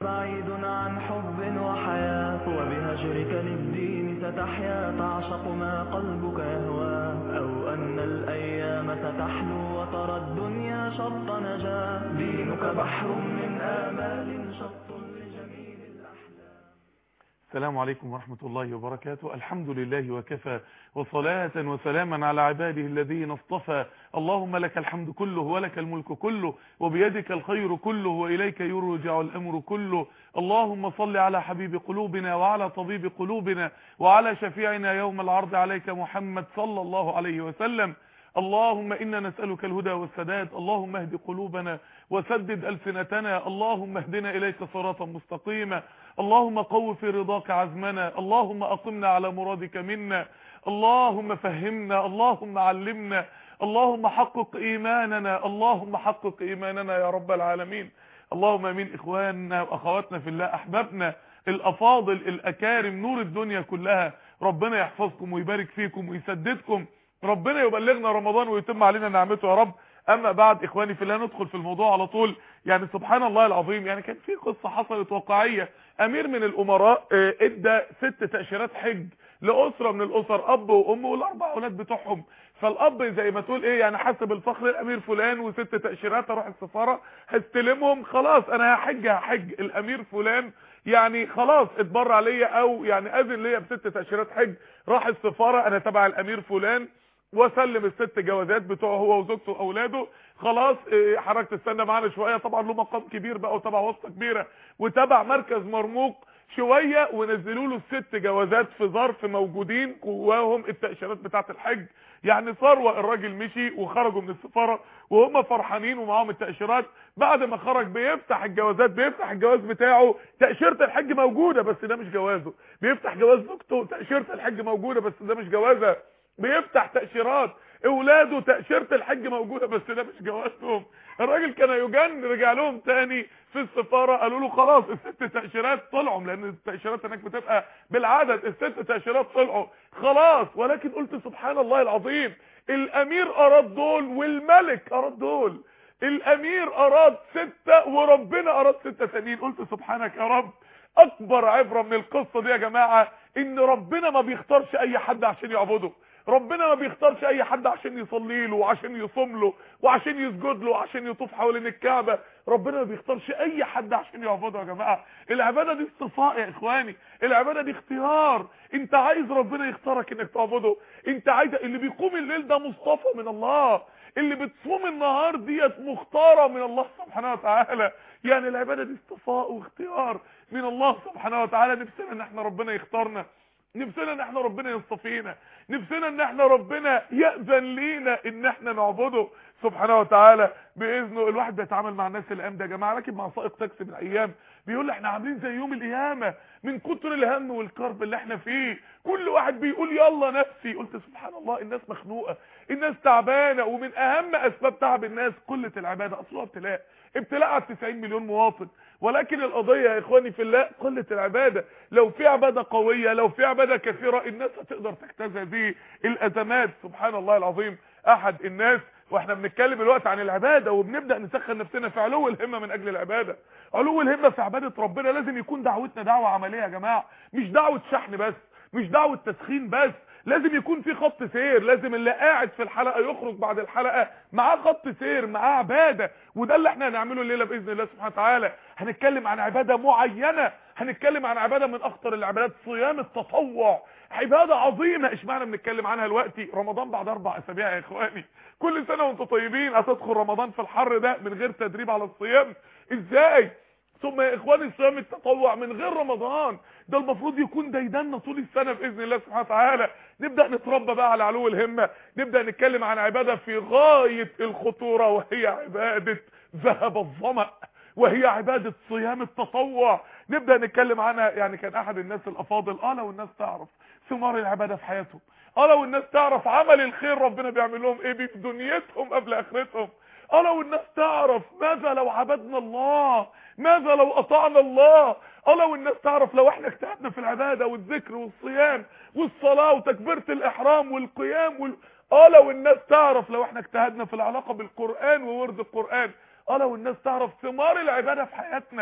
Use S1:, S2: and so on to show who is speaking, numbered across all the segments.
S1: بعيد عن حب وحياة وبهجرك للدين ستحيا تعشق ما قلبك يهوى أو أن الأيام ستحلو وترى الدنيا شط نجاة دينك بحر من آمال شط لجميل الأحلام
S2: السلام عليكم ورحمة الله وبركاته الحمد لله وكفى وصلاة وسلاما على عباده الذين اصطفى اللهم لك الحمد كله ولك الملك كله وبيدك الخير كله وإليك يرجع الأمر كله اللهم صل على حبيب قلوبنا وعلى طبيب قلوبنا وعلى شفيعنا يوم العرض عليك محمد صلى الله عليه وسلم اللهم إنا نسألك الهدى والسداد اللهم اهد قلوبنا وسدد ألسنتنا اللهم اهدنا إليك صراطا مستقيما اللهم قو في رضاك عزمنا اللهم أقمنا على مرادك منا اللهم فهمنا اللهم علمنا اللهم حقق إيماننا اللهم حقق إيماننا يا رب العالمين اللهم امين إخواننا وأخواتنا في الله أحبابنا الأفاضل الأكارم نور الدنيا كلها ربنا يحفظكم ويبارك فيكم ويسددكم ربنا يبلغنا رمضان ويتم علينا نعمته يا رب اما بعد اخواني في الله ندخل في الموضوع على طول يعني سبحان الله العظيم يعني كان في قصة حصلت واقعية امير من الامراء اه، ادى ست تأشيرات حج لاسرة من الاسر اب وام والاربع اولاد بتوعهم فالاب زي ما تقول ايه يعني حسب الفخر الامير فلان وست تأشيرات اروح السفارة هستلمهم خلاص انا هحج هحج الامير فلان يعني خلاص اتبرع ليا او يعني اذن ليا بست تأشيرات حج راح السفارة انا تبع الامير فلان وسلم الست جوازات بتوعه هو وزوجته واولاده خلاص إيه، حضرتك تستنى معانا شويه طبعا له مقام كبير بقى وتبع واسطه كبيره وتبع مركز مرموق شويه ونزلوا له الست جوازات في ظرف موجودين جواهم التاشيرات بتاعه الحج يعني ثروه الراجل مشي وخرجوا من السفاره وهم فرحانين ومعاهم التاشيرات بعد ما خرج بيفتح الجوازات بيفتح الجواز بتاعه تاشيره الحج موجوده بس ده مش جوازه بيفتح جواز زوجته تاشيره الحج موجوده بس ده مش جوازها بيفتح تأشيرات اولاده تأشيرة الحج موجودة بس ده مش جوازهم الراجل كان يجن رجع لهم تاني في السفارة قالوا له خلاص الست تأشيرات طلعوا لان التأشيرات هناك بتبقى بالعدد الست تأشيرات طلعوا خلاص ولكن قلت سبحان الله العظيم الامير اراد دول والملك اراد دول الامير اراد ستة وربنا اراد ستة تانيين قلت سبحانك يا رب اكبر عبرة من القصة دي يا جماعة ان ربنا ما بيختارش اي حد عشان يعبده ربنا ما بيختارش اي حد عشان يصلي له وعشان يصوم له وعشان يسجد له وعشان يطوف حوالين الكعبة ربنا ما بيختارش اي حد عشان يعبده يا جماعة العبادة دي اصطفاء يا اخواني العبادة دي اختيار انت عايز ربنا يختارك انك تعبده انت عايز اللي بيقوم الليل ده مصطفى من الله اللي بتصوم النهار ديت مختارة من الله سبحانه وتعالى يعني العبادة دي اصطفاء واختيار من الله سبحانه وتعالى نفسنا ان احنا ربنا يختارنا نفسنا ان احنا ربنا يصطفينا نفسنا ان احنا ربنا يأذن لينا ان احنا نعبده سبحانه وتعالى باذنه الواحد بيتعامل مع الناس الايام ده يا جماعه راكب مع سائق تاكسي من ايام بيقول لي احنا عاملين زي يوم القيامه من كتر الهم والكرب اللي احنا فيه كل واحد بيقول يلا نفسي قلت سبحان الله الناس مخنوقه الناس تعبانه ومن اهم اسباب تعب الناس قله العباده اصلها ابتلاء ابتلاء على 90 مليون مواطن ولكن القضية يا اخواني في الله قلة العبادة لو في عبادة قوية لو في عبادة كثيرة الناس هتقدر تجتاز هذه الازمات سبحان الله العظيم احد الناس واحنا بنتكلم الوقت عن العبادة وبنبدأ نسخن نفسنا في علو الهمة من اجل العبادة علو الهمة في عبادة ربنا لازم يكون دعوتنا دعوة عملية يا جماعة مش دعوة شحن بس مش دعوة تسخين بس لازم يكون في خط سير لازم اللي قاعد في الحلقة يخرج بعد الحلقة معاه خط سير معاه عبادة وده اللي احنا هنعمله الليلة بإذن الله سبحانه وتعالى هنتكلم عن عبادة معينة هنتكلم عن عبادة من اخطر العبادات صيام التطوع عبادة عظيمة اشمعنى بنتكلم عنها دلوقتي رمضان بعد اربع اسابيع يا اخواني كل سنة وانتم طيبين هتدخل رمضان في الحر ده من غير تدريب على الصيام ازاي ثم يا اخواني صيام التطوع من غير رمضان ده المفروض يكون ديدنا طول السنة باذن الله سبحانه وتعالى نبدأ نتربى بقى على علو الهمة نبدأ نتكلم عن عبادة في غاية الخطورة وهي عبادة ذهب الظمأ وهي عبادة صيام التطوع نبدأ نتكلم عنها يعني كان احد الناس الافاضل اه لو الناس تعرف ثمار العبادة في حياتهم اه لو الناس تعرف عمل الخير ربنا بيعمل لهم ايه بيه في دنيتهم قبل اخرتهم اه لو الناس تعرف ماذا لو عبدنا الله ماذا لو اطعنا الله اه لو الناس تعرف لو احنا اجتهدنا في العبادة والذكر والصيام والصلاة وتكبيرة الاحرام والقيام وال... اه لو الناس تعرف لو احنا اجتهدنا في العلاقة بالقرآن وورد القرآن اه لو الناس تعرف ثمار العبادة في حياتنا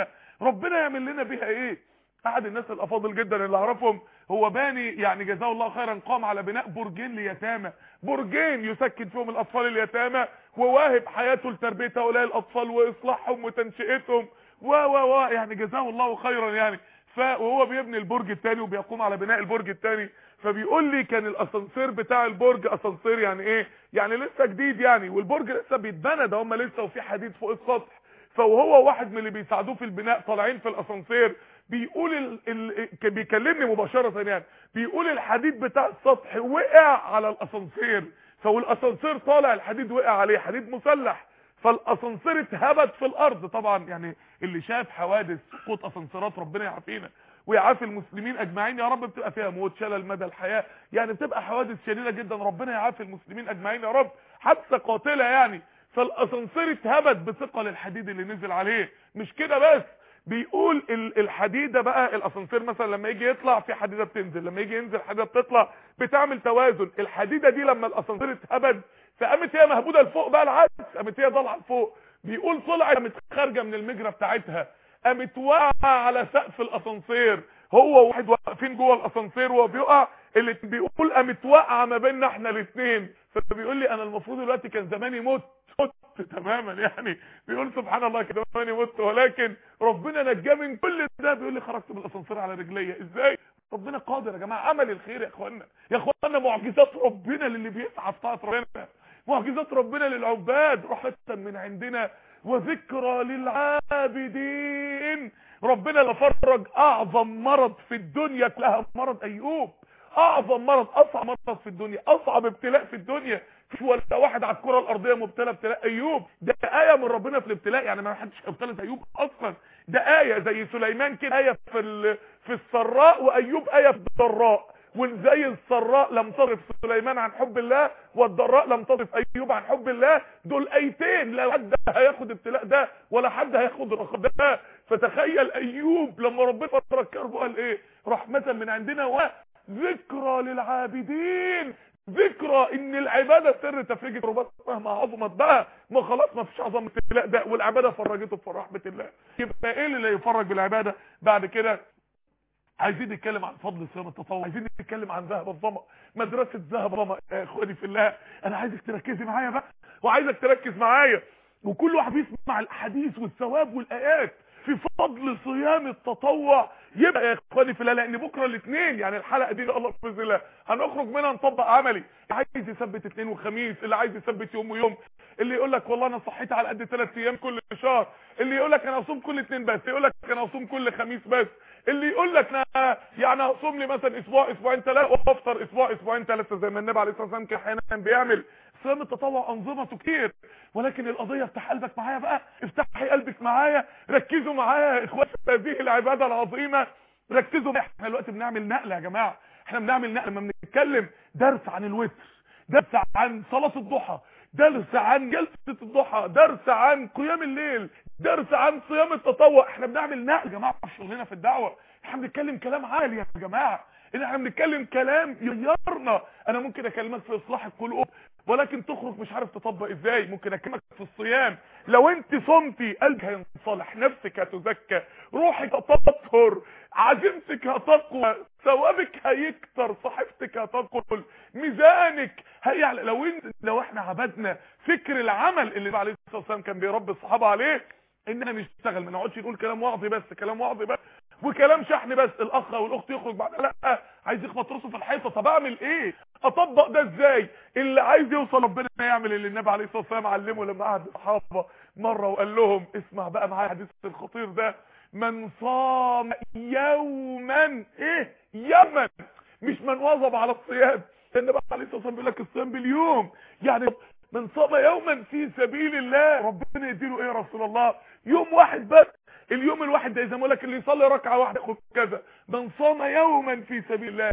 S2: ربنا يعمل لنا بيها ايه احد الناس الافاضل جدا اللي اعرفهم هو باني يعني جزاه الله خيرا قام على بناء برجين ليتامى برجين يسكن فيهم الاطفال اليتامى وواهب حياته لتربيه هؤلاء الاطفال واصلاحهم وتنشئتهم و و و يعني جزاه الله خيرا يعني ف وهو بيبني البرج الثاني وبيقوم على بناء البرج الثاني فبيقول لي كان الاسانسير بتاع البرج اسانسير يعني ايه يعني لسه جديد يعني والبرج لسه بيتبنى ده هم لسه وفي حديد فوق السطح فوهو واحد من اللي بيساعدوه في البناء طالعين في الاسانسير بيقول ال... ال... كان بيكلمني مباشره يعني بيقول الحديد بتاع السطح وقع على الاسانسير فالاسانسير طالع الحديد وقع عليه حديد مسلح فالاسانسير اتهبت في الارض طبعا يعني اللي شاف حوادث سقوط اسانسيرات ربنا يعافينا ويعافي المسلمين اجمعين يا رب بتبقى فيها موت شلل مدى الحياه يعني بتبقى حوادث شديده جدا ربنا يعافي المسلمين اجمعين يا رب حادثه قاتله يعني فالاسانسير اتهبت بثقل الحديد اللي نزل عليه مش كده بس بيقول الحديده بقى الاسانسير مثلا لما يجي يطلع في حديده بتنزل لما يجي ينزل حديده بتطلع بتعمل توازن الحديده دي لما الاسانسير اتهبد فقامت هي مهبوده لفوق بقى العكس قامت هي طالعه لفوق بيقول طلعت قامت خارجه من المجرى بتاعتها قامت واقعه على سقف الاسانسير هو واحد واقفين جوه الاسانسير وهو بيقع اللي بيقول قامت واقعه ما بيننا احنا الاثنين فبيقول لي انا المفروض دلوقتي كان زماني مت مت تماما يعني بيقول سبحان الله كده زماني مت ولكن ربنا نجاه من كل ده بيقول لي خرجت من الاسانسير على رجليا ازاي ربنا قادر يا جماعه عمل الخير يا اخوانا يا اخوانا معجزات ربنا للي بيسعى في طاعه ربنا معجزات ربنا للعباد رحمه من عندنا وذكرى للعابدين ربنا لفرج اعظم مرض في الدنيا كلها مرض ايوب اعظم مرض اصعب مرض في الدنيا اصعب ابتلاء في الدنيا في ولا واحد على الكره الارضيه مبتلى ابتلاء ايوب ده ايه من ربنا في الابتلاء يعني ما حدش ابتلى ايوب اصلا ده ايه زي سليمان كده ايه في في السراء وايوب ايه في الضراء وزي السراء لم تصرف سليمان عن حب الله والضراء لم تصرف ايوب عن حب الله دول ايتين لا حد هياخد ابتلاء ده ولا حد هياخد الرخاء ده فتخيل ايوب لما ربنا فرج كربه قال ايه رحمه من عندنا وذكرى للعابدين ذكرى ان العباده سر تفريج الكربات مهما عظمت بقى ما خلاص ما فيش عظمه ابتلاء ده والعباده فرجته في رحمه الله يبقى ايه اللي يفرج بالعباده بعد كده عايزين نتكلم عن فضل صيام التطوع عايزين نتكلم عن ذهب الظما مدرسه ذهب الظما يا اخواني في الله انا عايزك تركزي معايا بقى وعايزك تركز معايا وكل واحد بيسمع الاحاديث والثواب والايات في فضل صيام التطوع يبقى يا اخواني في الله لان بكره الاثنين يعني الحلقه دي الله باذن الله هنخرج منها نطبق عملي اللي عايز يثبت اثنين وخميس اللي عايز يثبت يوم ويوم اللي يقول لك والله انا صحيت على قد ثلاث ايام كل شهر اللي يقول لك انا اصوم كل اثنين بس يقول لك انا اصوم كل خميس بس اللي يقول لك انا يعني هصوم لي مثلا اسبوع اسبوعين ثلاثه وافطر اسبوع اسبوعين ثلاثه زي ما النبي عليه الصلاه والسلام كان احيانا بيعمل صيام التطوع انظمته كتير ولكن القضيه افتح قلبك معايا بقى افتحي قلبك معايا ركزوا معايا يا اخوات هذه العباده العظيمه ركزوا معايا احنا دلوقتي بنعمل نقله يا جماعه احنا بنعمل نقله لما بنتكلم درس عن الوتر درس عن صلاه الضحى درس عن جلسه الضحى درس عن قيام الليل درس عن صيام التطوع احنا بنعمل نقل يا جماعه في شغلنا في الدعوه احنا بنتكلم كلام عالي يا جماعه ان احنا بنتكلم كلام يغيرنا انا ممكن اكلمك في اصلاح القلوب ولكن تخرج مش عارف تطبق ازاي ممكن اكلمك في الصيام لو انت صمتي قلبك هينصلح نفسك هتزكى روحك هتطهر عزيمتك هتقوى ثوابك هيكتر صحيفتك هتقل ميزانك هيعلى لو انت لو احنا عبدنا فكر العمل اللي النبي عليه الصلاه والسلام كان بيربي الصحابه عليه اننا نشتغل ما نقعدش نقول كلام وعظي بس كلام وعظي بس وكلام شحن بس الاخ او الاخت يخرج بعد لا عايز يخبط راسه في الحيطه طب اعمل ايه اطبق ده ازاي اللي عايز يوصل ربنا يعمل اللي النبي عليه الصلاه والسلام علمه لما قعد الصحابه مره وقال لهم اسمع بقى معايا الحديث الخطير ده من صام يوما ايه يوما مش من واظب على الصيام النبي عليه الصلاه والسلام بيقول لك الصيام باليوم يعني من صام يوما في سبيل الله ربنا يديله ايه يا رسول الله يوم واحد بس اليوم الواحد ده زي ما اقول لك اللي يصلي ركعه واحده ياخد كذا من صام يوما في سبيل الله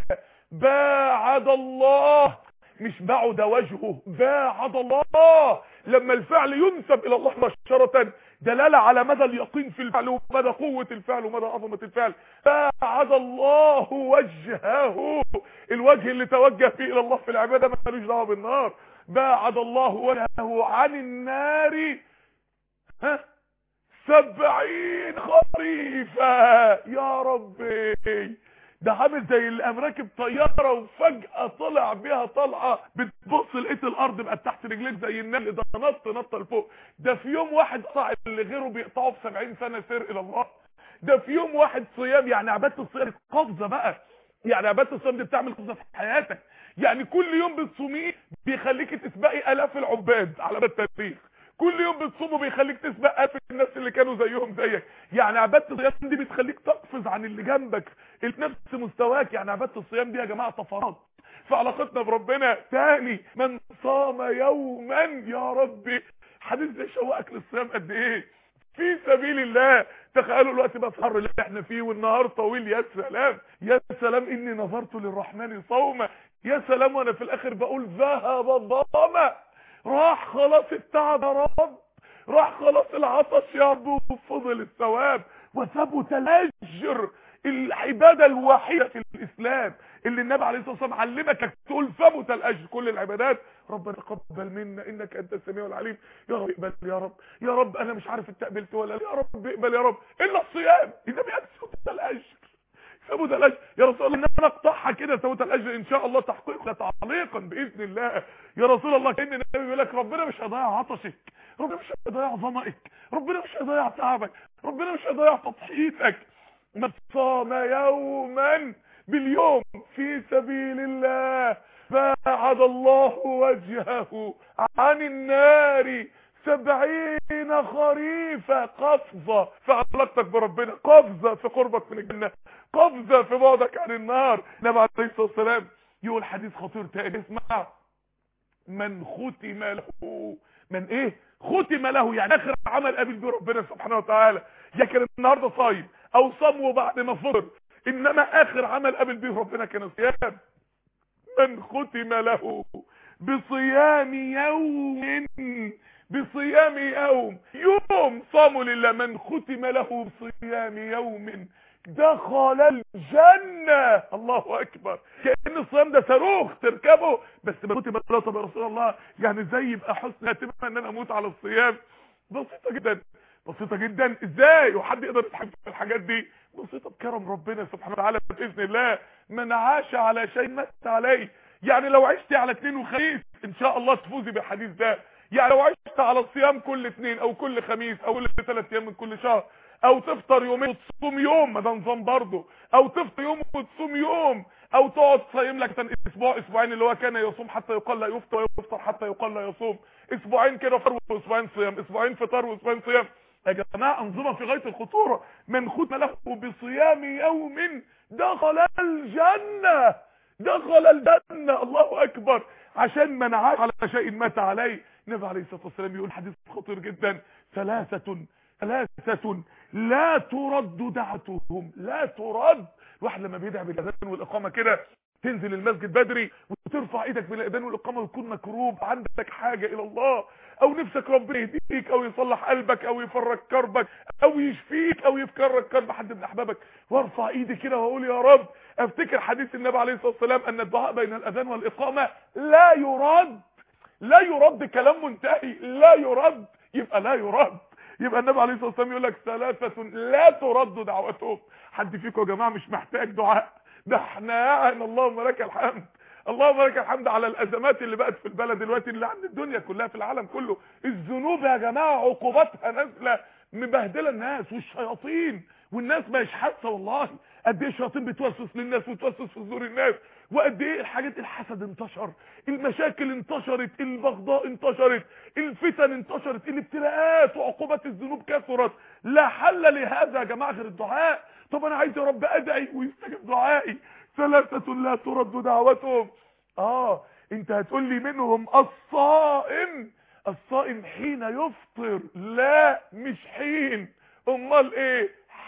S2: باعد الله مش بعد وجهه باعد الله لما الفعل ينسب الى الله مباشره دلاله على مدى اليقين في الفعل ومدى قوه الفعل ومدى عظمه الفعل باعد الله وجهه الوجه اللي توجه فيه الى الله في العباده مالوش دعوه بالنار باعد الله وجهه عن النار ها سبعين خريفة يا ربي ده عامل زي اللي قام راكب طياره وفجاه طلع بيها طلعه بتبص لقيت الارض بقت تحت رجليك زي النمل ده نط نط لفوق ده في يوم واحد قطع اللي غيره بيقطعه في 70 سنه سير الى الله ده في يوم واحد صيام يعني عباده الصيام قفزه بقى يعني عباده الصيام دي بتعمل قفزه في حياتك يعني كل يوم بتصوميه بيخليكي تسبقي الاف العباد على مدى التاريخ كل يوم بتصومه بيخليك تسبق الف الناس اللي كانوا زيهم زيك يعني عباده الصيام دي بتخليك تقفز عن اللي جنبك نفس مستواك يعني عباده الصيام دي يا جماعه طفرات في علاقتنا بربنا تاني من صام يوما يا ربي حديث ده شوقك للصيام قد ايه في سبيل الله تخيلوا الوقت بقى في الحر اللي احنا فيه والنهار طويل يا سلام يا سلام اني نظرت للرحمن صوما يا سلام وانا في الاخر بقول ذهب الظما راح خلاص التعب يا رب راح خلاص العطش يا رب وفضل الثواب وثبت الاجر العباده الوحيده في الاسلام اللي النبي عليه الصلاه والسلام علمك تقول ثبت الاجر كل العبادات ربنا تقبل منا انك انت السميع العليم يا رب اقبل يا رب يا رب انا مش عارف انت قبلت ولا لا يا رب اقبل يا رب الا الصيام النبي قال ثبت الاجر ثبت الاجر يا رسول الله ان انا اقطعها كده ثبت الاجر ان شاء الله تحقيقا تعليقا باذن الله يا رسول الله كان النبي بيقول لك ربنا مش هيضيع عطشك ربنا مش هيضيع ظمئك ربنا مش هيضيع تعبك ربنا مش هيضيع تضحيتك من صام يوما باليوم في سبيل الله باعد الله وجهه عن النار سبعين خريفة قفزة في علاقتك بربنا قفزة في قربك من الجنة قفزة في بعدك عن النار النبي عليه الصلاة والسلام يقول حديث خطير تاني اسمع من ختم له من ايه ختم له يعني اخر عمل قابل بيه ربنا سبحانه وتعالى يا كان النهارده صايم او صام وبعد ما فطر انما اخر عمل قابل بيه ربنا كان الصيام من ختم له بصيام يوم بصيام يوم يوم صاموا لله من ختم له بصيام يوم دخل الجنة الله اكبر كأن الصيام ده صاروخ تركبه بس ما ختم له طب يا رسول الله يعني ازاي يبقى حسن هتبقى ان انا اموت على الصيام بسيطة جدا بسيطة جدا ازاي وحد يقدر يتحكم في الحاجات دي بسيطة بكرم ربنا سبحانه وتعالى باذن الله من عاش على شيء مات عليه يعني لو عشت على اثنين وخميس ان شاء الله تفوزي بالحديث ده يعني لو عشت على الصيام كل اثنين او كل خميس او كل ثلاث ايام من كل شهر او تفطر يومين وتصوم يوم ما ده نظام برضه او تفطر يوم وتصوم يوم او تقعد صايم لك اسبوع اسبوعين اللي هو كان يصوم حتى يقال لا يفطر ويفطر حتى يقال لا يصوم اسبوعين كده فطر واسبوعين صيام اسبوعين فطر واسبوعين صيام يا جماعه انظمه في غايه الخطوره من ختم له بصيام يوم دخل الجنه دخل الجنه الله اكبر عشان من عاش على شيء مات عليه النبي عليه الصلاه والسلام يقول حديث خطير جدا ثلاثه ثلاثه لا ترد دعوتهم لا ترد الواحد لما بيدعي بالاذان والاقامه كده تنزل المسجد بدري وترفع ايدك بالاذان والاقامه وتكون مكروب عندك حاجه الى الله او نفسك ربنا يهديك او يصلح قلبك او يفرج كربك او يشفيك او يفكرك كرب حد من احبابك وارفع ايدي كده واقول يا رب افتكر حديث النبي عليه الصلاه والسلام ان الدعاء بين الاذان والاقامه لا يرد لا يرد كلام منتهي لا يرد يبقى لا يرد يبقى النبي عليه الصلاه والسلام يقول لك ثلاثه لا ترد دعوتهم حد فيكم يا جماعه مش محتاج دعاء ده احنا يعني اللهم لك الحمد اللهم لك الحمد على الازمات اللي بقت في البلد دلوقتي اللي عند الدنيا كلها في العالم كله الذنوب يا جماعه عقوباتها نازله مبهدله الناس والشياطين والناس مش حاسه والله قد ايه الشياطين بتوسوس للناس وتوسوس في صدور الناس وقد ايه الحاجات الحسد انتشر المشاكل انتشرت البغضاء انتشرت الفتن انتشرت الابتلاءات وعقوبات الذنوب كثرت لا حل لهذا يا جماعه غير الدعاء طب انا عايز يا رب ادعي ويستجب دعائي ثلاثه لا ترد دعوتهم اه انت هتقول لي منهم الصائم الصائم حين يفطر لا مش حين امال ايه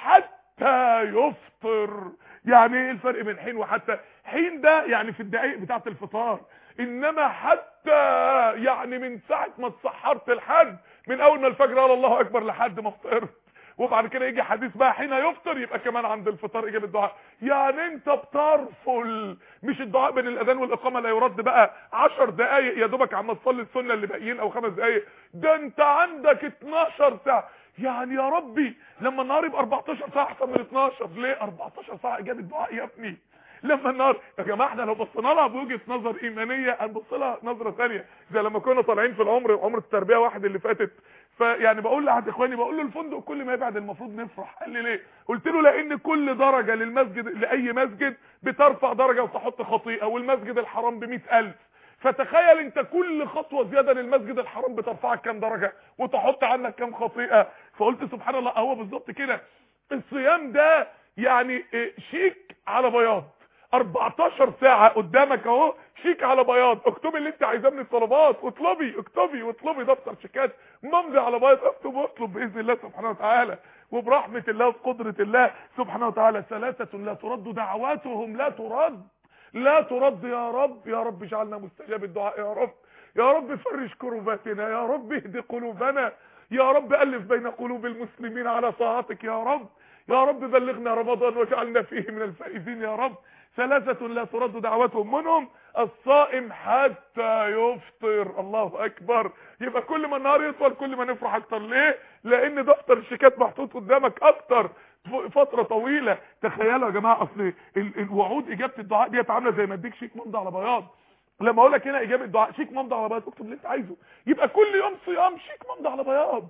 S2: حتى يفطر يعني ايه الفرق بين حين وحتى حين ده يعني في الدقائق بتاعه الفطار انما حتى يعني من ساعه ما اتسحرت لحد من اول ما الفجر قال الله اكبر لحد ما فطرت وبعد كده يجي حديث بقى حين يفطر يبقى كمان عند الفطار اجابه الدعاء يعني انت بترفل مش الدعاء بين الاذان والاقامه لا يرد بقى 10 دقائق يا دوبك عم تصلي السنه اللي باقيين او خمس دقائق ده انت عندك 12 ساعه يعني يا ربي لما النهار يبقى 14 ساعه احسن من 12 ليه 14 ساعه اجابه دعاء يا ابني لما النهار يا جماعه احنا لو بصينا لها بوجهه نظر ايمانيه هنبص لها نظره ثانيه زي لما كنا طالعين في العمر عمر التربيه واحد اللي فاتت فيعني بقول لاحد اخواني بقول له الفندق كل ما يبعد المفروض نفرح قال لي ليه قلت له لان كل درجه للمسجد لاي مسجد بترفع درجه وتحط خطيئه والمسجد الحرام ب 100000 فتخيل انت كل خطوه زياده للمسجد الحرام بترفعك كام درجه وتحط عنك كام خطيئه فقلت سبحان الله هو بالظبط كده الصيام ده يعني إيه، شيك على بياض 14 ساعة قدامك اهو شيك على بياض اكتبي اللي انت عايزاه من الطلبات واطلبي اكتبي واطلبي دفتر شيكات ممضي على بياض اكتب واطلب باذن الله سبحانه وتعالى وبرحمة الله وبقدرة الله سبحانه وتعالى ثلاثة لا ترد دعواتهم لا ترد لا ترد يا رب يا رب اجعلنا مستجاب الدعاء يا رب يا رب فرج كرباتنا يا رب اهد قلوبنا يا رب ألف بين قلوب المسلمين على طاعتك يا رب يا رب بلغنا رمضان واجعلنا فيه من الفائزين يا رب ثلاثة لا ترد دعوتهم منهم الصائم حتى يفطر الله أكبر يبقى كل ما النهار يطول كل ما نفرح أكتر ليه لأن دفتر الشيكات محطوط قدامك أكتر فترة طويلة تخيلوا يا جماعة أصل ال- الوعود إجابة الدعاء ديت عاملة زي ما اديك شيك ممضي على بياض لما اقول لك هنا اجابه دعاء شيك ممضي على بياض اكتب اللي انت عايزه يبقى كل يوم صيام شيك ممضي على بياض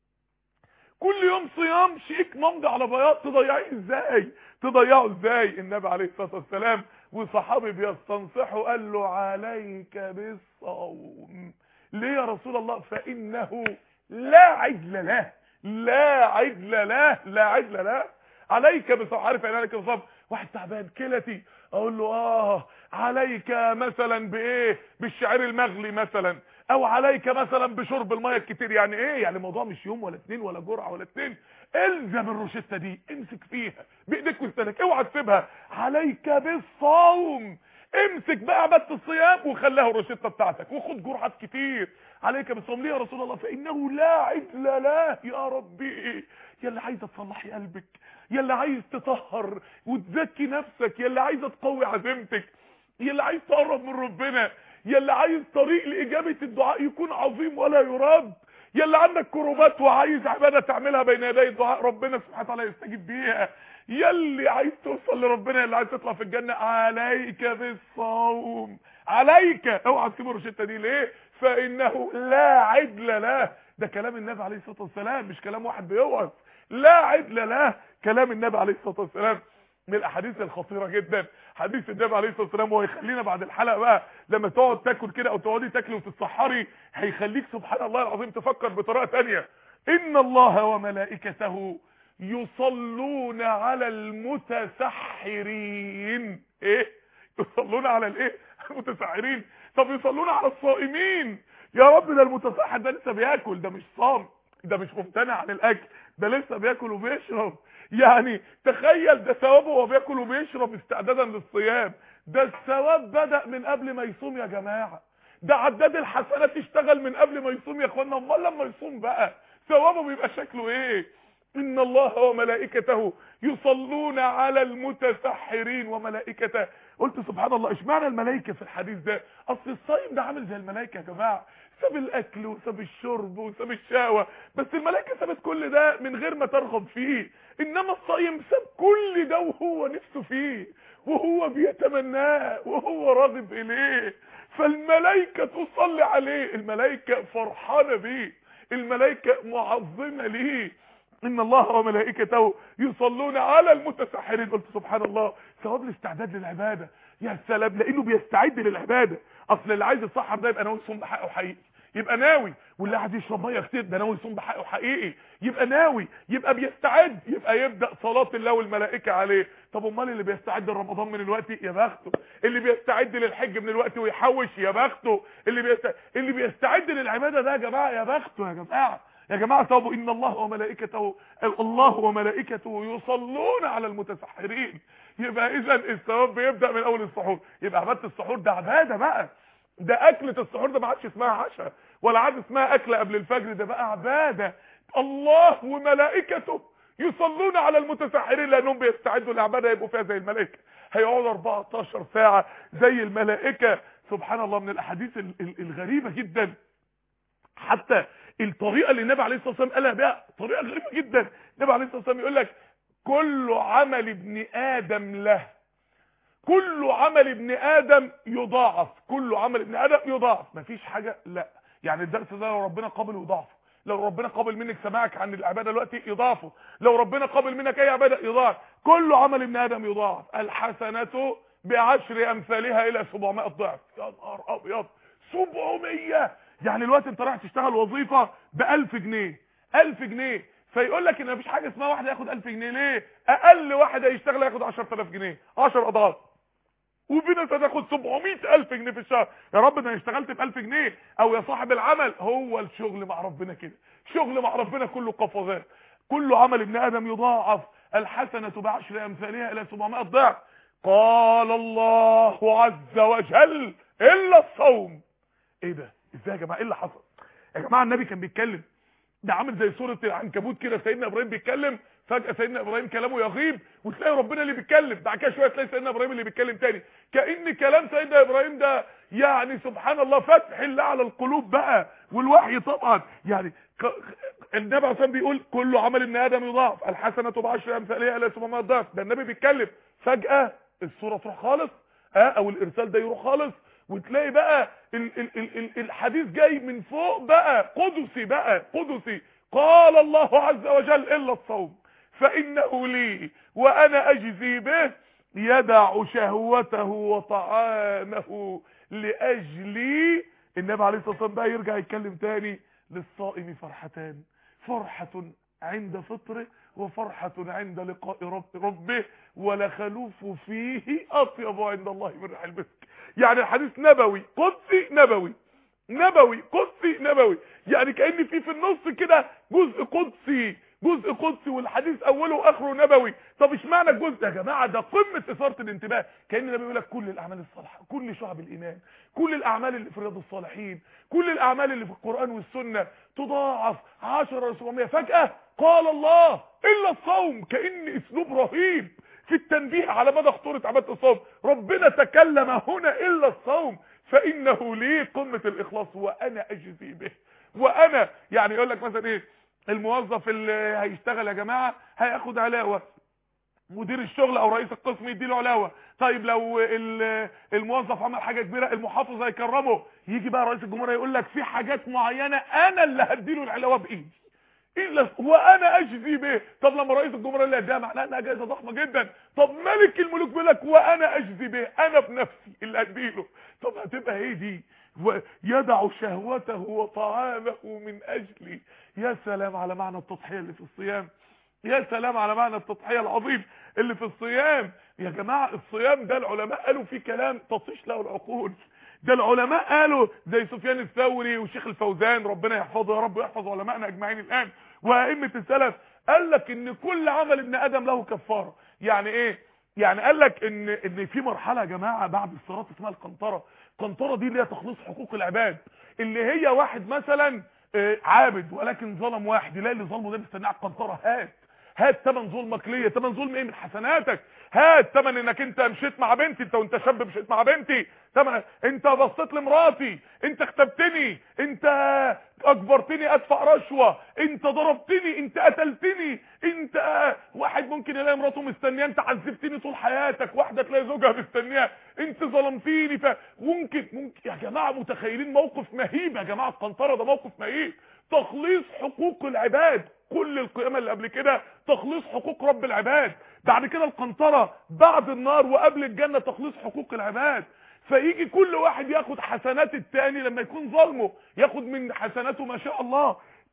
S2: كل يوم صيام شيك ممضي على بياض تضيعيه ازاي تضيعه ازاي النبي عليه الصلاه والسلام وصحابي بيستنصحوا قال له عليك بالصوم ليه يا رسول الله فانه لا عدل له لا عدل له لا عدل له عليك بالصوم عارف يعني عليك بالصوم واحد تعبان كلتي اقول له اه عليك مثلا بايه بالشعير المغلي مثلا او عليك مثلا بشرب الميه الكتير يعني ايه يعني الموضوع مش يوم ولا اتنين ولا جرعه ولا اتنين الزم الروشته دي امسك فيها بايديك وسنك اوعى تسيبها عليك بالصوم امسك بقى عباده الصيام وخليها الروشته بتاعتك وخد جرعات كتير عليك بالصوم ليه يا رسول الله فانه لا عدل له يا ربي يا اللي عايزه تصلحي قلبك يا اللي عايز تطهر وتزكي نفسك يا اللي عايزه تقوي عزيمتك يا اللي عايز تقرب من ربنا يا اللي عايز طريق لاجابه الدعاء يكون عظيم ولا يرد يا اللي عندك كروبات وعايز عباده تعملها بين يدي الدعاء ربنا سبحانه وتعالى يستجيب بيها يا اللي عايز توصل لربنا يا اللي عايز تطلع في الجنه عليك بالصوم عليك اوعى تسيب الروشته دي ليه فانه لا عدل له ده كلام النبي عليه الصلاه والسلام مش كلام واحد بيوعظ لا عدل له كلام النبي عليه الصلاه والسلام من الاحاديث الخطيره جدا حديث النبي عليه الصلاه والسلام وهو يخلينا بعد الحلقه بقى لما تقعد تاكل كده او تقعدي تاكلي وتتسحري هيخليك سبحان الله العظيم تفكر بطريقه ثانيه ان الله وملائكته يصلون على المتسحرين ايه يصلون على الايه المتسحرين طب يصلون على الصائمين يا رب ده المتسحر ده لسه بياكل ده مش صام ده مش ممتنع عن الاكل ده لسه بياكل وبيشرب يعني تخيل ده ثوابه وهو بياكل وبيشرب استعدادا للصيام ده الثواب بدأ من قبل ما يصوم يا جماعة ده عداد الحسنات اشتغل من قبل ما يصوم يا اخوانا امال لما يصوم بقى ثوابه بيبقى شكله ايه ان الله وملائكته يصلون على المتسحرين وملائكته قلت سبحان الله اشمعنى الملائكه في الحديث ده اصل الصايم ده عامل زي الملائكه يا جماعه ساب الاكل وساب الشرب وساب الشهوه بس الملائكه سابت كل ده من غير ما ترغب فيه انما الصايم ساب كل ده وهو نفسه فيه وهو بيتمناه وهو راغب اليه فالملائكه تصلي عليه الملائكه فرحانه بيه الملائكه معظمه ليه ان الله وملائكته يصلون على المتسحرين قلت سبحان الله ثواب الاستعداد للعباده يا سلام لانه بيستعد للعباده اصل اللي عايز يتسحر ده يبقى ناوي يصوم بحقه حقيقي يبقى ناوي واللي عايز يشرب ميه كتير ده ناوي يصوم بحقه حقيقي يبقى ناوي يبقى بيستعد يبقى يبدا صلاه الله والملائكه عليه طب امال اللي بيستعد لرمضان من الوقت يا بخته اللي بيستعد للحج من الوقت ويحوش يا بخته اللي بيست... اللي بيستعد للعباده ده يا جماعه يا بخته يا جماعه يا جماعه ثوابه ان الله وملائكته الله وملائكته يصلون على المتسحرين يبقى اذا الثواب بيبدا من اول السحور يبقى عباده السحور ده عباده بقى ده اكله السحور ده ما عادش اسمها عشاء ولا عاد اسمها اكله قبل الفجر ده بقى عباده الله وملائكته يصلون على المتسحرين لانهم بيستعدوا للعباده يبقوا فيها زي الملائكه هيقعدوا 14 ساعه زي الملائكه سبحان الله من الاحاديث ال- ال- الغريبه جدا حتى الطريقه اللي النبي عليه الصلاه والسلام قالها بها طريقه غريبه جدا النبي عليه الصلاه والسلام يقول لك كل عمل ابن ادم له كل عمل ابن ادم يضاعف كل عمل ابن ادم يضاعف مفيش حاجه لا يعني الدرس ده لو ربنا قابل يضاعفه لو ربنا قابل منك سماعك عن العباده دلوقتي يضاعفه لو ربنا قابل منك اي عباده يضاعف كل عمل ابن ادم يضاعف الحسنه بعشر امثالها الى 700 ضعف يا نهار ابيض 700 يعني الوقت انت رايح تشتغل وظيفه ب 1000 جنيه 1000 جنيه فيقول لك ان مفيش حاجه اسمها واحد ياخد 1000 جنيه ليه اقل واحد هيشتغل ياخد 10000 جنيه 10 اضعاف وفي ناس هتاخد 700000 جنيه في الشهر يا رب ده انا اشتغلت ب 1000 جنيه او يا صاحب العمل هو الشغل مع ربنا كده شغل مع ربنا كله قفزات كل عمل ابن ادم يضاعف الحسنه بعشر امثالها الى 700 ضعف قال الله عز وجل الا الصوم ايه ده ازاي يا جماعه ايه اللي حصل يا جماعه النبي كان بيتكلم ده عامل زي سوره العنكبوت كده سيدنا ابراهيم بيتكلم فجاه سيدنا ابراهيم كلامه يغيب وتلاقي ربنا اللي بيتكلم بعد كده شويه تلاقي سيدنا ابراهيم اللي بيتكلم تاني كان كلام سيدنا ابراهيم ده يعني سبحان الله فتح الله على القلوب بقى والوحي طبعا يعني ك... النبي عليه الصلاه بيقول كل عمل ابن ادم يضاعف الحسنه بعشر امثالها الى 700 ضعف ده النبي بيتكلم فجاه الصوره تروح خالص اه او الارسال ده يروح خالص وتلاقي بقى ال ال ال ال الحديث جاي من فوق بقى قدسي بقى قدسي قال الله عز وجل الا الصوم فانه لي وانا اجزي به يدع شهوته وطعامه لاجلي النبي عليه الصلاه والسلام بقى يرجع يتكلم تاني للصائم فرحتان فرحه عند فطره وفرحة عند لقاء رب ربه ولخلوف فيه أطيب عند الله من ريح المسك يعني الحديث نبوي قدسي نبوي نبوي قدسي نبوي يعني كأن في في النص كده جزء قدسي جزء قدسي والحديث اوله واخره نبوي طب اشمعنى الجزء يا جماعه ده قمه اثاره الانتباه كان النبي بيقول لك كل الاعمال الصالحه كل شعب الايمان كل الاعمال اللي في رياض الصالحين كل الاعمال اللي في القران والسنه تضاعف 10 700 فجاه قال الله الا الصوم كان اسلوب رهيب في التنبيه على مدى خطوره عباده الصوم ربنا تكلم هنا الا الصوم فانه لي قمه الاخلاص وانا اجزي به وانا يعني يقول لك مثلا ايه الموظف اللي هيشتغل يا جماعه هياخد علاوه مدير الشغل او رئيس القسم يديله علاوه طيب لو الموظف عمل حاجه كبيره المحافظ هيكرمه يجي بقى رئيس الجمهوريه يقول لك في حاجات معينه انا اللي هديله العلاوه بايدي الا وانا اجزي به طب لما رئيس الجمهوريه اللي ده معناه انها جائزه ضخمه جدا طب ملك الملوك بيقول لك وانا اجزي به انا بنفسي اللي هديله طب هتبقى ايه دي يدع شهوته وطعامه من اجلي يا سلام على معنى التضحيه اللي في الصيام يا سلام على معنى التضحيه العظيم اللي في الصيام يا جماعه الصيام ده العلماء قالوا فيه كلام تطيش له العقول ده العلماء قالوا زي سفيان الثوري والشيخ الفوزان ربنا يحفظه يا رب ويحفظ علمائنا اجمعين الان وائمه السلف قال لك ان كل عمل ابن ادم له كفاره يعني ايه يعني قال لك ان ان في مرحله يا جماعه بعد الصلاه اسمها القنطره القنطره دي اللي هي تخليص حقوق العباد اللي هي واحد مثلا عابد ولكن ظلم واحد يلاقي اللي ظلمه ده مستنيه على القنطره هات هات تمن ظلمك ليا تمن ظلم ايه من حسناتك هات تمن انك انت مشيت مع بنتي انت وانت شاب مشيت مع بنتي تمن انت بصيت لمراتي انت اختبتني انت اجبرتني ادفع رشوه انت ضربتني انت قتلتني انت واحد ممكن يلاقي مراته مستنيه انت عذبتني طول حياتك واحده تلاقي زوجها مستنيها انت ظلمتيني فممكن ممكن يا جماعه متخيلين موقف مهيب يا جماعه القنطره ده موقف مهيب تخليص حقوق العباد كل القيامة اللي قبل كده تخليص حقوق رب العباد بعد كده القنطرة بعد النار وقبل الجنة تخليص حقوق العباد فيجي كل واحد ياخد حسنات التاني لما يكون ظلمه ياخد من حسناته ما شاء الله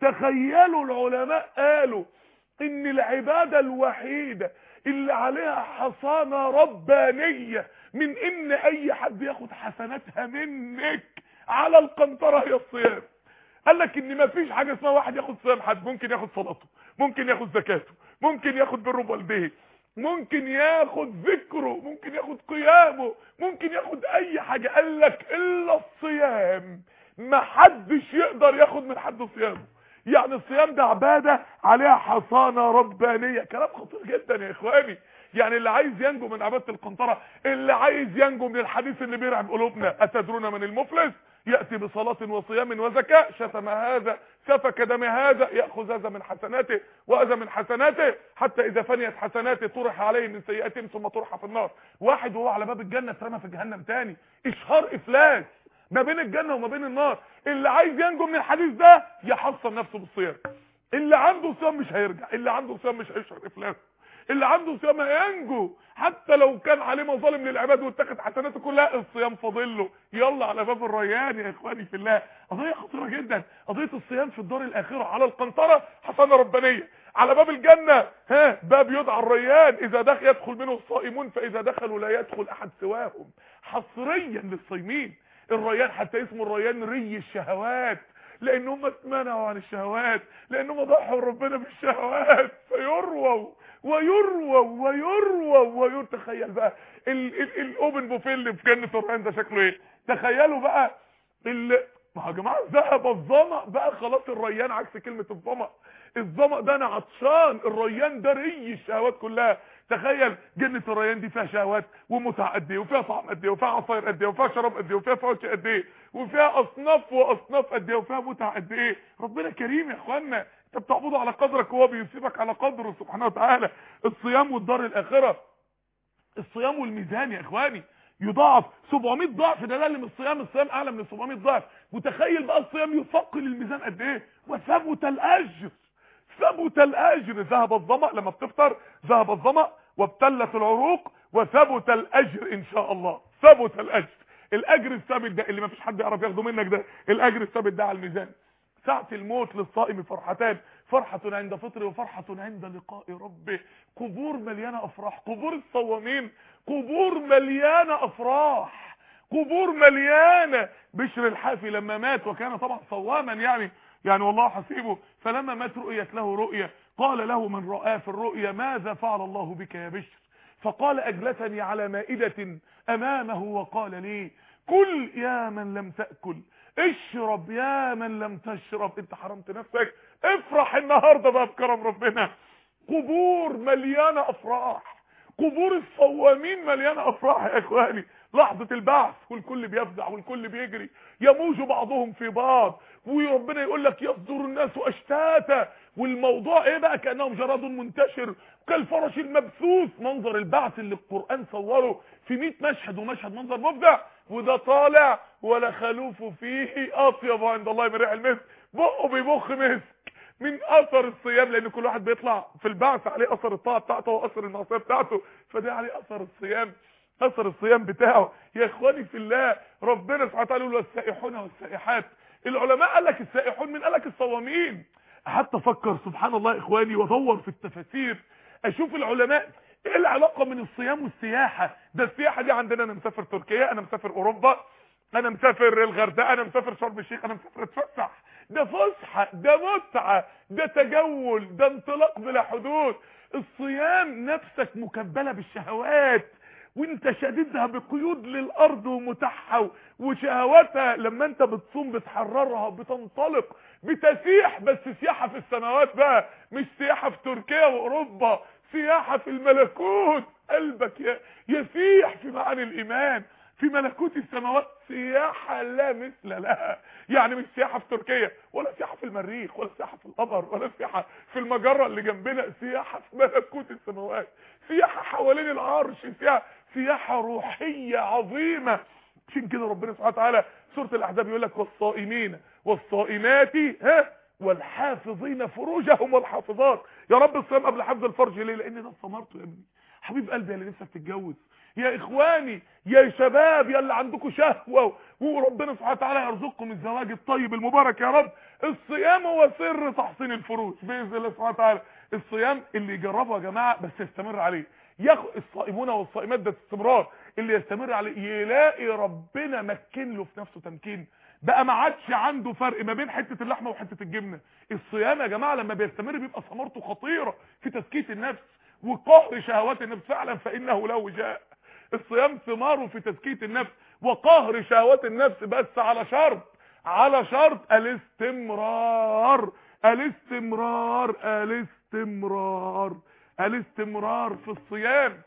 S2: تخيلوا العلماء قالوا ان العبادة الوحيدة اللي عليها حصانة ربانية من ان اي حد ياخد حسناتها منك على القنطرة هي الصيام قال لك ان مفيش حاجه اسمها واحد ياخد صيام حد ممكن ياخد صلاته ممكن ياخد زكاته ممكن ياخد بر والديه ممكن ياخد ذكره ممكن ياخد قيامه ممكن ياخد اي حاجه قال لك الا الصيام ما حدش يقدر ياخد من حد صيامه يعني الصيام ده عباده عليها حصانه ربانيه كلام خطير جدا يا اخواني يعني اللي عايز ينجو من عباده القنطره اللي عايز ينجو من الحديث اللي بيرعب قلوبنا اتدرون من المفلس يأتي بصلاة وصيام وزكاة شتم هذا سفك دم هذا يأخذ هذا من حسناته وهذا من حسناته حتى إذا فنيت حسناته طرح عليه من سيئاتهم ثم طرح في النار واحد وهو على باب الجنة اترمى في جهنم تاني إشهار إفلاس ما بين الجنة وما بين النار اللي عايز ينجو من الحديث ده يحصن نفسه بالصيام اللي عنده صيام مش هيرجع اللي عنده صيام مش هيشهر إفلاس اللي عنده صيام هينجو حتى لو كان عليه مظالم للعباد واتخذ حسناته كلها الصيام فاضل له يلا على باب الريان يا اخواني في الله قضيه خطيره جدا قضيه الصيام في الدار الاخره على القنطره حسنه ربانيه على باب الجنه ها باب يدعى الريان اذا دخل يدخل منه الصائمون فاذا دخلوا لا يدخل احد سواهم حصريا للصايمين الريان حتى اسمه الريان ري الشهوات لان هم اتمنعوا عن الشهوات لان هم ضحوا ربنا بالشهوات فيرووا ويرووا ويرووا وير تخيل بقى الاوبن بوفيه اللي في جنه الريان ده شكله ايه تخيلوا بقى ال... ما يا جماعه ذهب الظما بقى خلاص الريان عكس كلمه الظما الظما ده انا عطشان الريان ده ري الشهوات كلها تخيل جنة الريان دي فيها شهوات ومتع قد ايه وفيها طعم قد ايه وفيها عصاير قد ايه وفيها شراب قد ايه وفيها فواكه قد ايه وفيها اصناف واصناف قد ايه وفيها متع قد ايه ربنا كريم يا اخوانا انت بتعبده على قدرك وهو بيسيبك على قدره سبحانه وتعالى الصيام والدار الاخره الصيام والميزان يا اخواني يضاعف 700 ضعف ده اقل من الصيام الصيام اعلى من 700 ضعف متخيل بقى الصيام يثقل الميزان قد ايه وثبت الاجر ثبت الاجر ذهب الظما لما بتفطر ذهب الظما وابتلت العروق وثبت الاجر ان شاء الله ثبت الاجر الاجر الثابت ده اللي ما فيش حد يعرف ياخده منك ده الاجر الثابت ده على الميزان ساعة الموت للصائم فرحتان فرحة عند فطره وفرحة عند لقاء ربه قبور مليانة افراح قبور الصوامين قبور مليانة افراح قبور مليانة بشر الحافي لما مات وكان طبعا صواما يعني يعني والله حسيبه فلما مات رؤيت له رؤية قال له من رآه في الرؤيا ماذا فعل الله بك يا بشر فقال أجلسني على مائدة أمامه وقال لي كل يا من لم تأكل اشرب يا من لم تشرب انت حرمت نفسك افرح النهاردة بقى بكرم ربنا قبور مليانة افراح قبور الصوامين مليانة افراح يا اخواني لحظة البعث والكل بيفزع والكل بيجري يموج بعضهم في بعض وربنا يقول لك يصدر الناس اشتاتا والموضوع ايه بقى كانهم جراد منتشر كالفرش المبثوث منظر البعث اللي القرآن صوره في 100 مشهد ومشهد منظر مفزع وده طالع ولا خلوف فيه اطيب عند الله من ريح المسك بقه بيبخ مسك من اثر الصيام لان كل واحد بيطلع في البعث عليه اثر الطاعه بتاعته واثر المعصيه بتاعته فده عليه اثر الصيام اثر الصيام بتاعه يا اخواني في الله ربنا سبحانه وتعالى يقول والسائحون والسائحات العلماء قال لك السائحون من قال لك الصوامين حتى افكر سبحان الله اخواني وادور في التفاسير اشوف العلماء ايه العلاقه من الصيام والسياحه ده السياحه دي عندنا انا مسافر تركيا انا مسافر اوروبا انا مسافر الغردقه انا مسافر شرم الشيخ انا مسافر اتفسح ده فسحه ده متعه ده تجول ده انطلاق بلا حدود الصيام نفسك مكبله بالشهوات وانت شديدها بقيود للارض ومتاحها وشهواتها لما انت بتصوم بتحررها بتنطلق بتسيح بس سياحه في السماوات بقى مش سياحه في تركيا واوروبا سياحه في الملكوت قلبك يسيح في معاني الايمان في ملكوت السماوات سياحة لا مثل لها يعني مش سياحة في تركيا ولا سياحة في المريخ ولا سياحة في القمر ولا سياحة في المجرة اللي جنبنا سياحة في ملكوت السماوات سياحة حوالين العرش سياحة, سياحة روحية عظيمة عشان كده ربنا سبحانه وتعالى سورة الأحزاب يقول لك والصائمين والصائمات ها والحافظين فروجهم والحافظات يا رب الصيام قبل حفظ الفرج ليه لان ده ثمرته يا ابني حبيب قلبي يا اللي نفسك تتجوز يا اخواني يا شباب يا اللي عندكم شهوه وربنا سبحانه وتعالى يرزقكم الزواج الطيب المبارك يا رب الصيام هو سر تحصين الفروج باذن الله سبحانه وتعالى الصيام اللي يجربه يا جماعه بس يستمر عليه ياخد الصائمون والصائمات ده استمرار اللي يستمر عليه يلاقي ربنا مكن له في نفسه تمكين بقى ما عادش عنده فرق ما بين حته اللحمه وحته الجبنه الصيام يا جماعه لما بيستمر بيبقى ثمرته خطيره في تزكيه النفس وقهر شهوات النفس فعلا فانه له وجاء الصيام ثماره في تزكيه النفس وقهر شهوات النفس بس على شرط على شرط الاستمرار الاستمرار الاستمرار الاستمرار في الصيام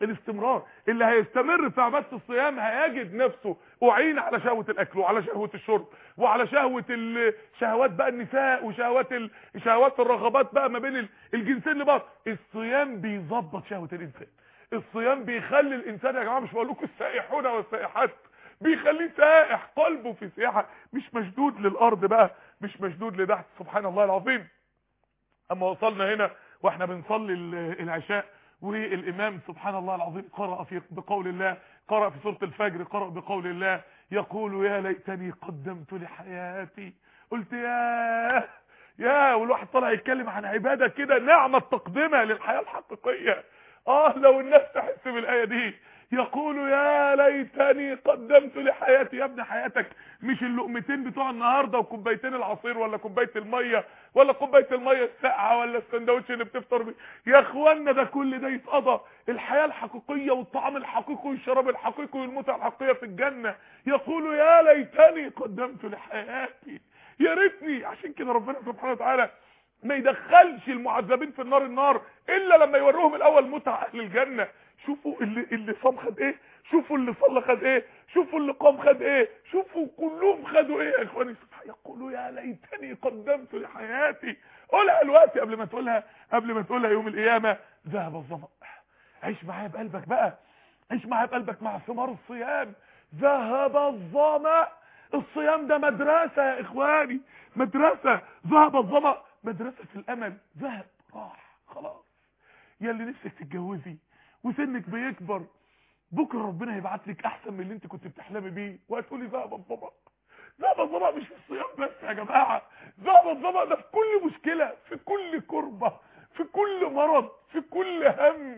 S2: الاستمرار اللي هيستمر في عباده الصيام هيجد نفسه اعين على شهوه الاكل وعلى شهوه الشرب وعلى شهوه ال- شهوات بقى النساء وشهوات ال- شهوات الرغبات بقى ما بين ال- الجنسين لبعض الصيام بيظبط شهوه الانسان الصيام بيخلي الانسان يا جماعه مش بقول لكم السائحون والسائحات بيخليه سائح قلبه في سياحه مش مشدود للارض بقى مش مشدود لتحت سبحان الله العظيم اما وصلنا هنا واحنا بنصلي ال- العشاء والامام سبحان الله العظيم قرأ في بقول الله قرأ في سورة الفجر قرأ بقول الله يقول يا ليتني قدمت لحياتي قلت يا يا والواحد طالع يتكلم عن عبادة كده نعمة تقدمها للحياة الحقيقية اه لو الناس تحس بالآية دي يقول يا ليتني قدمت لحياتي يا ابن حياتك مش اللقمتين بتوع النهارده وكوبايتين العصير ولا كوبايه الميه ولا كوبايه الميه الساقعه ولا السندوتش اللي بتفطر بيه يا اخوانا ده كل ده يتقضى الحياه الحقيقيه والطعام الحقيقي والشراب الحقيقي والمتعه الحقيقيه في الجنه يقول يا ليتني قدمت لحياتي يا ريتني عشان كده ربنا سبحانه وتعالى ما يدخلش المعذبين في النار النار الا لما يوروهم الاول متع اهل الجنه شوفوا اللي اللي صام خد ايه شوفوا اللي صلى خد ايه شوفوا اللي قام خد ايه شوفوا كلهم خدوا ايه يا اخواني سبحان يقولوا يا ليتني قدمت لحياتي قولها دلوقتي قبل ما تقولها قبل ما تقولها يوم القيامه ذهب الظمأ عيش معايا بقلبك بقى عيش معايا بقلبك مع ثمار الصيام ذهب الظمأ الصيام ده مدرسة يا اخواني مدرسة ذهب الظمأ مدرسة الامل ذهب راح خلاص يا اللي نفسك تتجوزي وسنك بيكبر بكره ربنا هيبعت لك احسن من اللي انت كنت بتحلمي بيه وهتقولي ذهب الظمأ ذهب الظمأ مش في الصيام بس يا جماعه ذهب الظمأ ده في كل مشكله في كل كربه في كل مرض في كل هم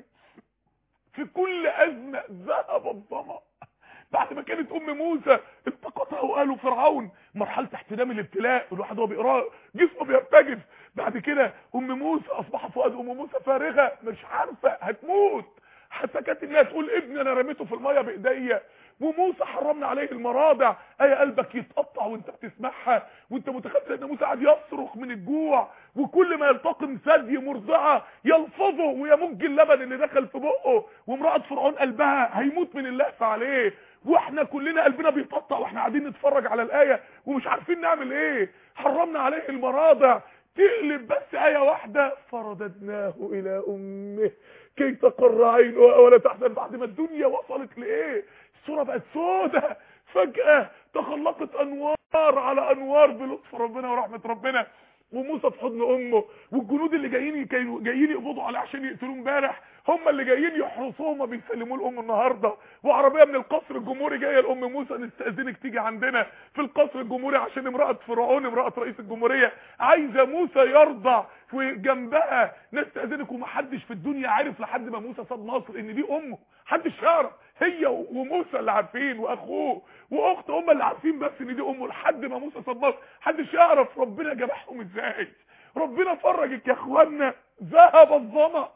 S2: في كل ازمه ذهب الظمأ بعد ما كانت ام موسى التقطها وقالوا فرعون مرحله احتدام الابتلاء الواحد وهو بيقراه جسمه بيرتجف بعد كده ام موسى اصبح فؤاد ام موسى فارغه مش عارفه هتموت حتى كانت الناس تقول ابني انا رميته في الميه بايديا وموسى حرمنا عليه المراضع اي قلبك يتقطع وانت بتسمعها وانت متخيل ان موسى قاعد يصرخ من الجوع وكل ما يلتقم ثدي مرضعه يلفظه ويمج اللبن اللي دخل في بقه وامراه فرعون قلبها هيموت من اللهف عليه واحنا كلنا قلبنا بيتقطع واحنا قاعدين نتفرج على الايه ومش عارفين نعمل ايه حرمنا عليه المراضع تقلب بس آية واحدة فرددناه إلى أمه كي تقر عينها ولا تحزن بعد ما الدنيا وصلت لإيه الصورة بقت سودة فجأة تخلقت أنوار على أنوار بلطف ربنا ورحمة ربنا وموسى في حضن امه والجنود اللي جايين كانوا جايين يقبضوا عليه عشان يقتلوه امبارح هم اللي جايين يحرسوه ما بيسلموه لام النهارده وعربيه من القصر الجمهوري جايه لام موسى نستاذنك تيجي عندنا في القصر الجمهوري عشان امراه فرعون امراه رئيس الجمهوريه عايزه موسى يرضع وجنبها نستاذنك ومحدش في الدنيا عارف لحد ما موسى صاد مصر ان دي امه محدش يعرف هي وموسى اللي عارفين واخوه واخته هم اللي عارفين بس ان دي امه لحد ما موسى صاد مصر محدش يعرف ربنا جمعهم ازاي ربنا فرجك يا اخوانا ذهب الظمأ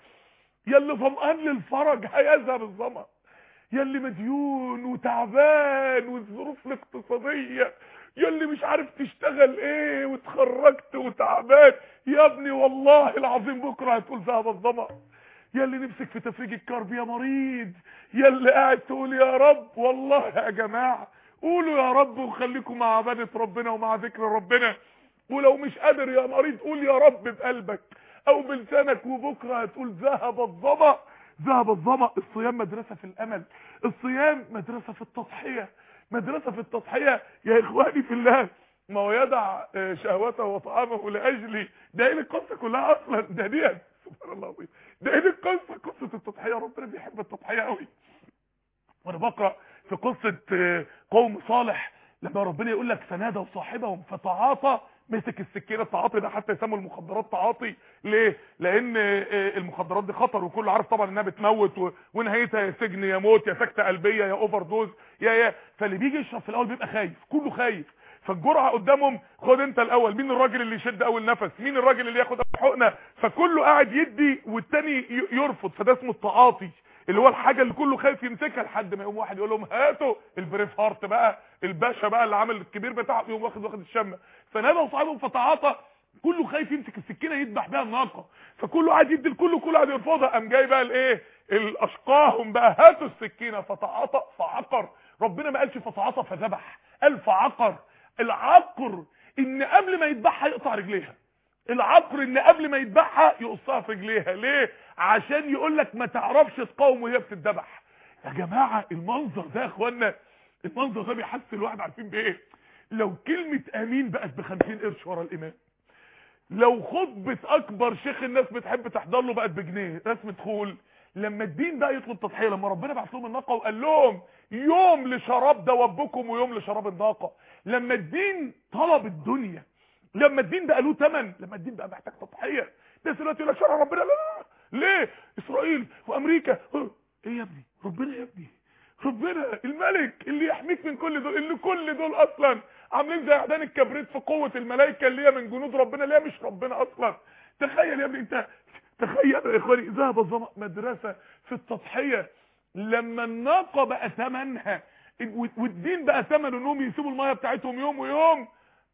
S2: يا اللي ظمآن للفرج هيذهب الظمأ يا اللي مديون وتعبان والظروف الاقتصادية يا اللي مش عارف تشتغل ايه واتخرجت وتعبان يا ابني والله العظيم بكرة هتقول ذهب الظمأ يا اللي نفسك في تفريج الكرب يا مريض يا اللي قاعد تقول يا رب والله يا جماعة قولوا يا رب وخليكم مع عبادة ربنا ومع ذكر ربنا ولو مش قادر يا مريض قول يا رب بقلبك او بلسانك وبكره هتقول ذهب الظما ذهب الظما الصيام مدرسة في الامل الصيام مدرسة في التضحية مدرسة في التضحية يا اخواني في الله ما هو يدع شهوته وطعامه لاجلي ده ايه القصة كلها اصلا ده ديت سبحان الله العظيم ده ايه القصة قصة التضحية ربنا بيحب التضحية قوي وانا بقرا في قصة قوم صالح لما ربنا يقول لك فنادوا صاحبهم فتعاطى مسك السكينه التعاطي ده حتى يسموا المخدرات تعاطي ليه لان المخدرات دي خطر وكل عارف طبعا انها بتموت ونهايتها يا سجن يا موت يا سكته قلبيه يا اوفر دوز يا يا فاللي بيجي يشرب في الاول بيبقى خايف كله خايف فالجرعه قدامهم خد انت الاول مين الراجل اللي يشد اول نفس مين الراجل اللي ياخد اول حقنه فكله قاعد يدي والتاني يرفض فده اسمه التعاطي اللي هو الحاجه اللي كله خايف يمسكها لحد ما يقوم واحد يقول لهم هاتوا البريف هارت بقى الباشا بقى اللي عامل الكبير بتاعه يقوم واخد واخد الشمه فنادى صاحبهم فتعاطى كله خايف يمسك السكينه يذبح بيها الناقه فكله قاعد يدي لكله كله قاعد يرفضها قام جاي بقى الايه الاشقاهم بقى هاتوا السكينه فتعاطى فعقر ربنا ما قالش فتعاطى فذبح قال فعقر العقر ان قبل ما يذبحها يقطع رجليها العقر ان قبل ما يذبحها يقصها في رجليها ليه عشان يقول لك ما تعرفش تقاوم وهي بتذبح يا جماعه المنظر ده يا اخوانا المنظر ده بيحس الواحد عارفين بايه لو كلمه امين بقت ب 50 قرش ورا الامام لو خطبه اكبر شيخ الناس بتحب تحضر له بقت بجنيه رسمه خول لما الدين بقى يطلب تضحيه لما ربنا بعت لهم الناقه وقال لهم يوم لشراب دوابكم ويوم لشراب الناقه لما الدين طلب الدنيا لما الدين بقى له ثمن لما الدين بقى محتاج تضحيه الناس دلوقتي يقول لك شرع ربنا لا لا لا ليه اسرائيل وامريكا ايه يا ابني ربنا يا ابني ربنا الملك اللي يحميك من كل دول اللي كل دول اصلا عاملين زي اعدان الكبريت في قوه الملائكه اللي هي من جنود ربنا اللي هي مش ربنا اصلا تخيل يا ابني انت تخيل يا اخواني ذهب الظما مدرسه في التضحيه لما الناقه بقى ثمنها والدين بقى ثمنه انهم يسيبوا الميه بتاعتهم يوم ويوم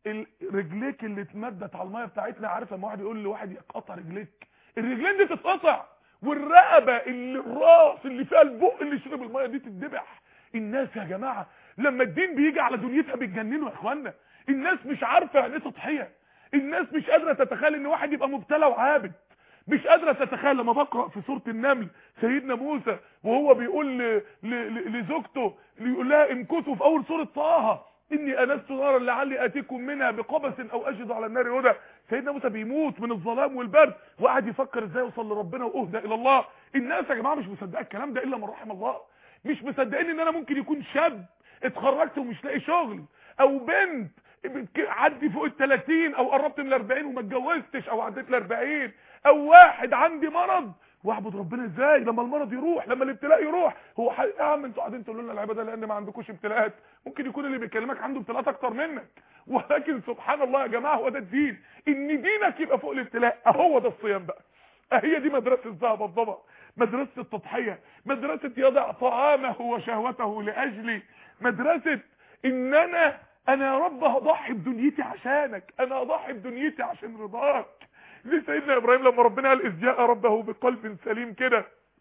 S2: رجليك اللي اتمدت على الميه بتاعتنا عارف لما واحد يقول لواحد يقطع رجليك الرجلين دي تتقطع والرقبه اللي الراس اللي فيها البق اللي شرب الميه دي تتذبح الناس يا جماعه لما الدين بيجي على دنيتها بيتجننوا يا اخوانا الناس مش عارفه يعني ايه تضحيه الناس مش قادره تتخيل ان واحد يبقى مبتلى وعابد مش قادره تتخيل لما بقرا في سوره النمل سيدنا موسى وهو بيقول ل- ل- لزوجته يقول لها امكثوا في اول سوره طه اني انست نارا لعلي اتيكم منها بقبس او اجد على النار هدى سيدنا موسى بيموت من الظلام والبرد وقعد يفكر ازاي يوصل لربنا واهدى الى الله الناس يا جماعه مش مصدقه الكلام ده الا من رحم الله مش مصدقين ان انا ممكن يكون شاب اتخرجت ومش لاقي شغل او بنت عدي فوق ال 30 او قربت من ال 40 وما اتجوزتش او عديت ال 40 او واحد عندي مرض واعبد ربنا ازاي لما المرض يروح لما الابتلاء يروح هو ح... يا عم انتوا قاعدين تقولوا لنا العباده لان ما عندكوش ابتلاءات ممكن يكون اللي بيكلمك عنده ابتلاءات اكتر منك ولكن سبحان الله يا جماعه هو ده الدين ان دينك يبقى فوق الابتلاء اهو ده الصيام بقى هي دي مدرسه الذهب الضبع مدرسه التضحيه مدرسه يضع طعامه وشهوته لاجلي مدرسه ان انا انا يا رب هضحي بدنيتي عشانك انا هضحي بدنيتي عشان رضاك ليه سيدنا ابراهيم لما ربنا قال اذ جاء ربه بقلب سليم كده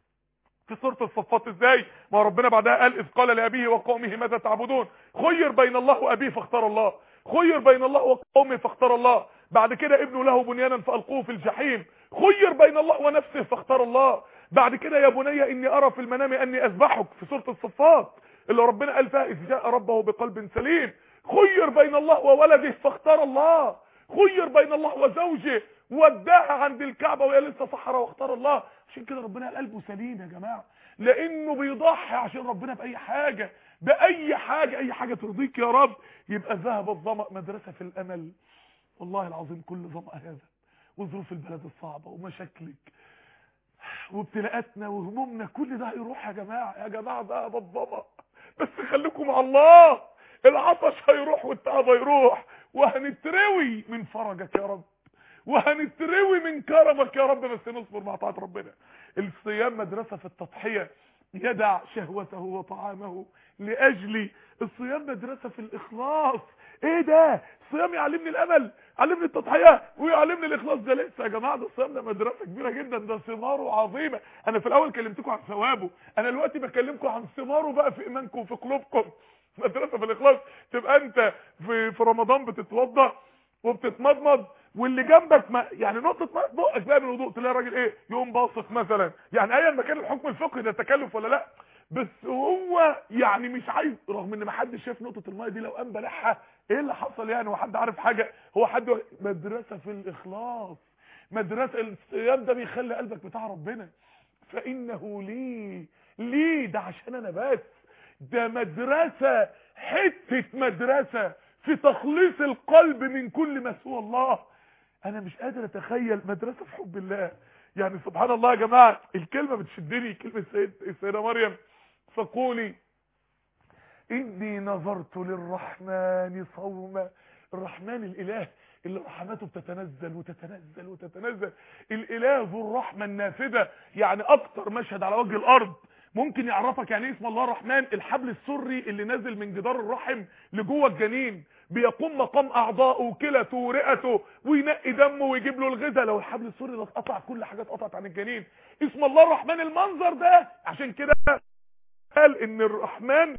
S2: في سوره الصفات ازاي ما ربنا بعدها قال اذ قال لابيه وقومه ماذا تعبدون خير بين الله وابيه فاختار الله خير بين الله وقومه فاختار الله بعد كده ابنه له بنيانا فالقوه في الجحيم خير بين الله ونفسه فاختار الله بعد كده يا بني اني ارى في المنام اني اذبحك في سوره الصفات اللي ربنا قال فيها اذ جاء ربه بقلب سليم خير بين الله وولده فاختار الله خير بين الله وزوجه وداها عند الكعبه وهي لسه صحراء واختار الله عشان كده ربنا قال قلبه سليم يا جماعه لانه بيضحي عشان ربنا باي حاجه باي حاجه اي حاجه ترضيك يا رب يبقى ذهب الظما مدرسه في الامل والله العظيم كل ظما هذا وظروف البلد الصعبه ومشاكلك وابتلاءاتنا وهمومنا كل ده هيروح يا جماعه يا جماعه ذهب الظما بس خليكم مع الله العطش هيروح والتعب هيروح وهنتروي من فرجك يا رب وهنتروي من كرمك يا رب بس نصبر مع طاعه ربنا الصيام مدرسه في التضحيه يدع شهوته وطعامه لاجلي الصيام مدرسه في الاخلاص ايه ده الصيام يعلمني الامل يعلمني التضحيه ويعلمني الاخلاص ده لسه يا جماعه ده الصيام ده مدرسه كبيره جدا ده ثماره عظيمه انا في الاول كلمتكم عن ثوابه انا دلوقتي بكلمكم عن ثماره بقى في ايمانكم وفي قلوبكم مدرسه في الاخلاص تبقى انت في في رمضان بتتوضا وبتتمضمض واللي جنبك ما يعني نقطه ماء في بقك بقى من الوضوء تلاقي الراجل ايه يقوم باصق مثلا يعني ايا ما كان الحكم الفقهي ده تكلف ولا لا بس هو يعني مش عايز رغم ان ما حدش شاف نقطه الماء دي لو قام بلعها ايه اللي حصل يعني وحد عارف حاجه هو حد مدرسه في الاخلاص مدرسه الصيام ده بيخلي قلبك بتاع ربنا فانه لي لي ده عشان انا بس ده مدرسه حته مدرسه في تخليص القلب من كل ما سوى الله انا مش قادر اتخيل مدرسه في حب الله يعني سبحان الله يا جماعه الكلمه بتشدني كلمه السيد السيده مريم فقولي اني نظرت للرحمن صوما الرحمن الاله اللي رحماته بتتنزل وتتنزل وتتنزل الاله ذو الرحمه النافذه يعني اكتر مشهد على وجه الارض ممكن يعرفك يعني ايه اسم الله الرحمن الحبل السري اللي نازل من جدار الرحم لجوه الجنين بيقوم مقام اعضائه وكلته ورئته وينقي دمه ويجيب له الغذاء لو الحبل السري ده اتقطع كل حاجه اتقطعت عن الجنين اسم الله الرحمن المنظر ده عشان كده قال ان الرحمن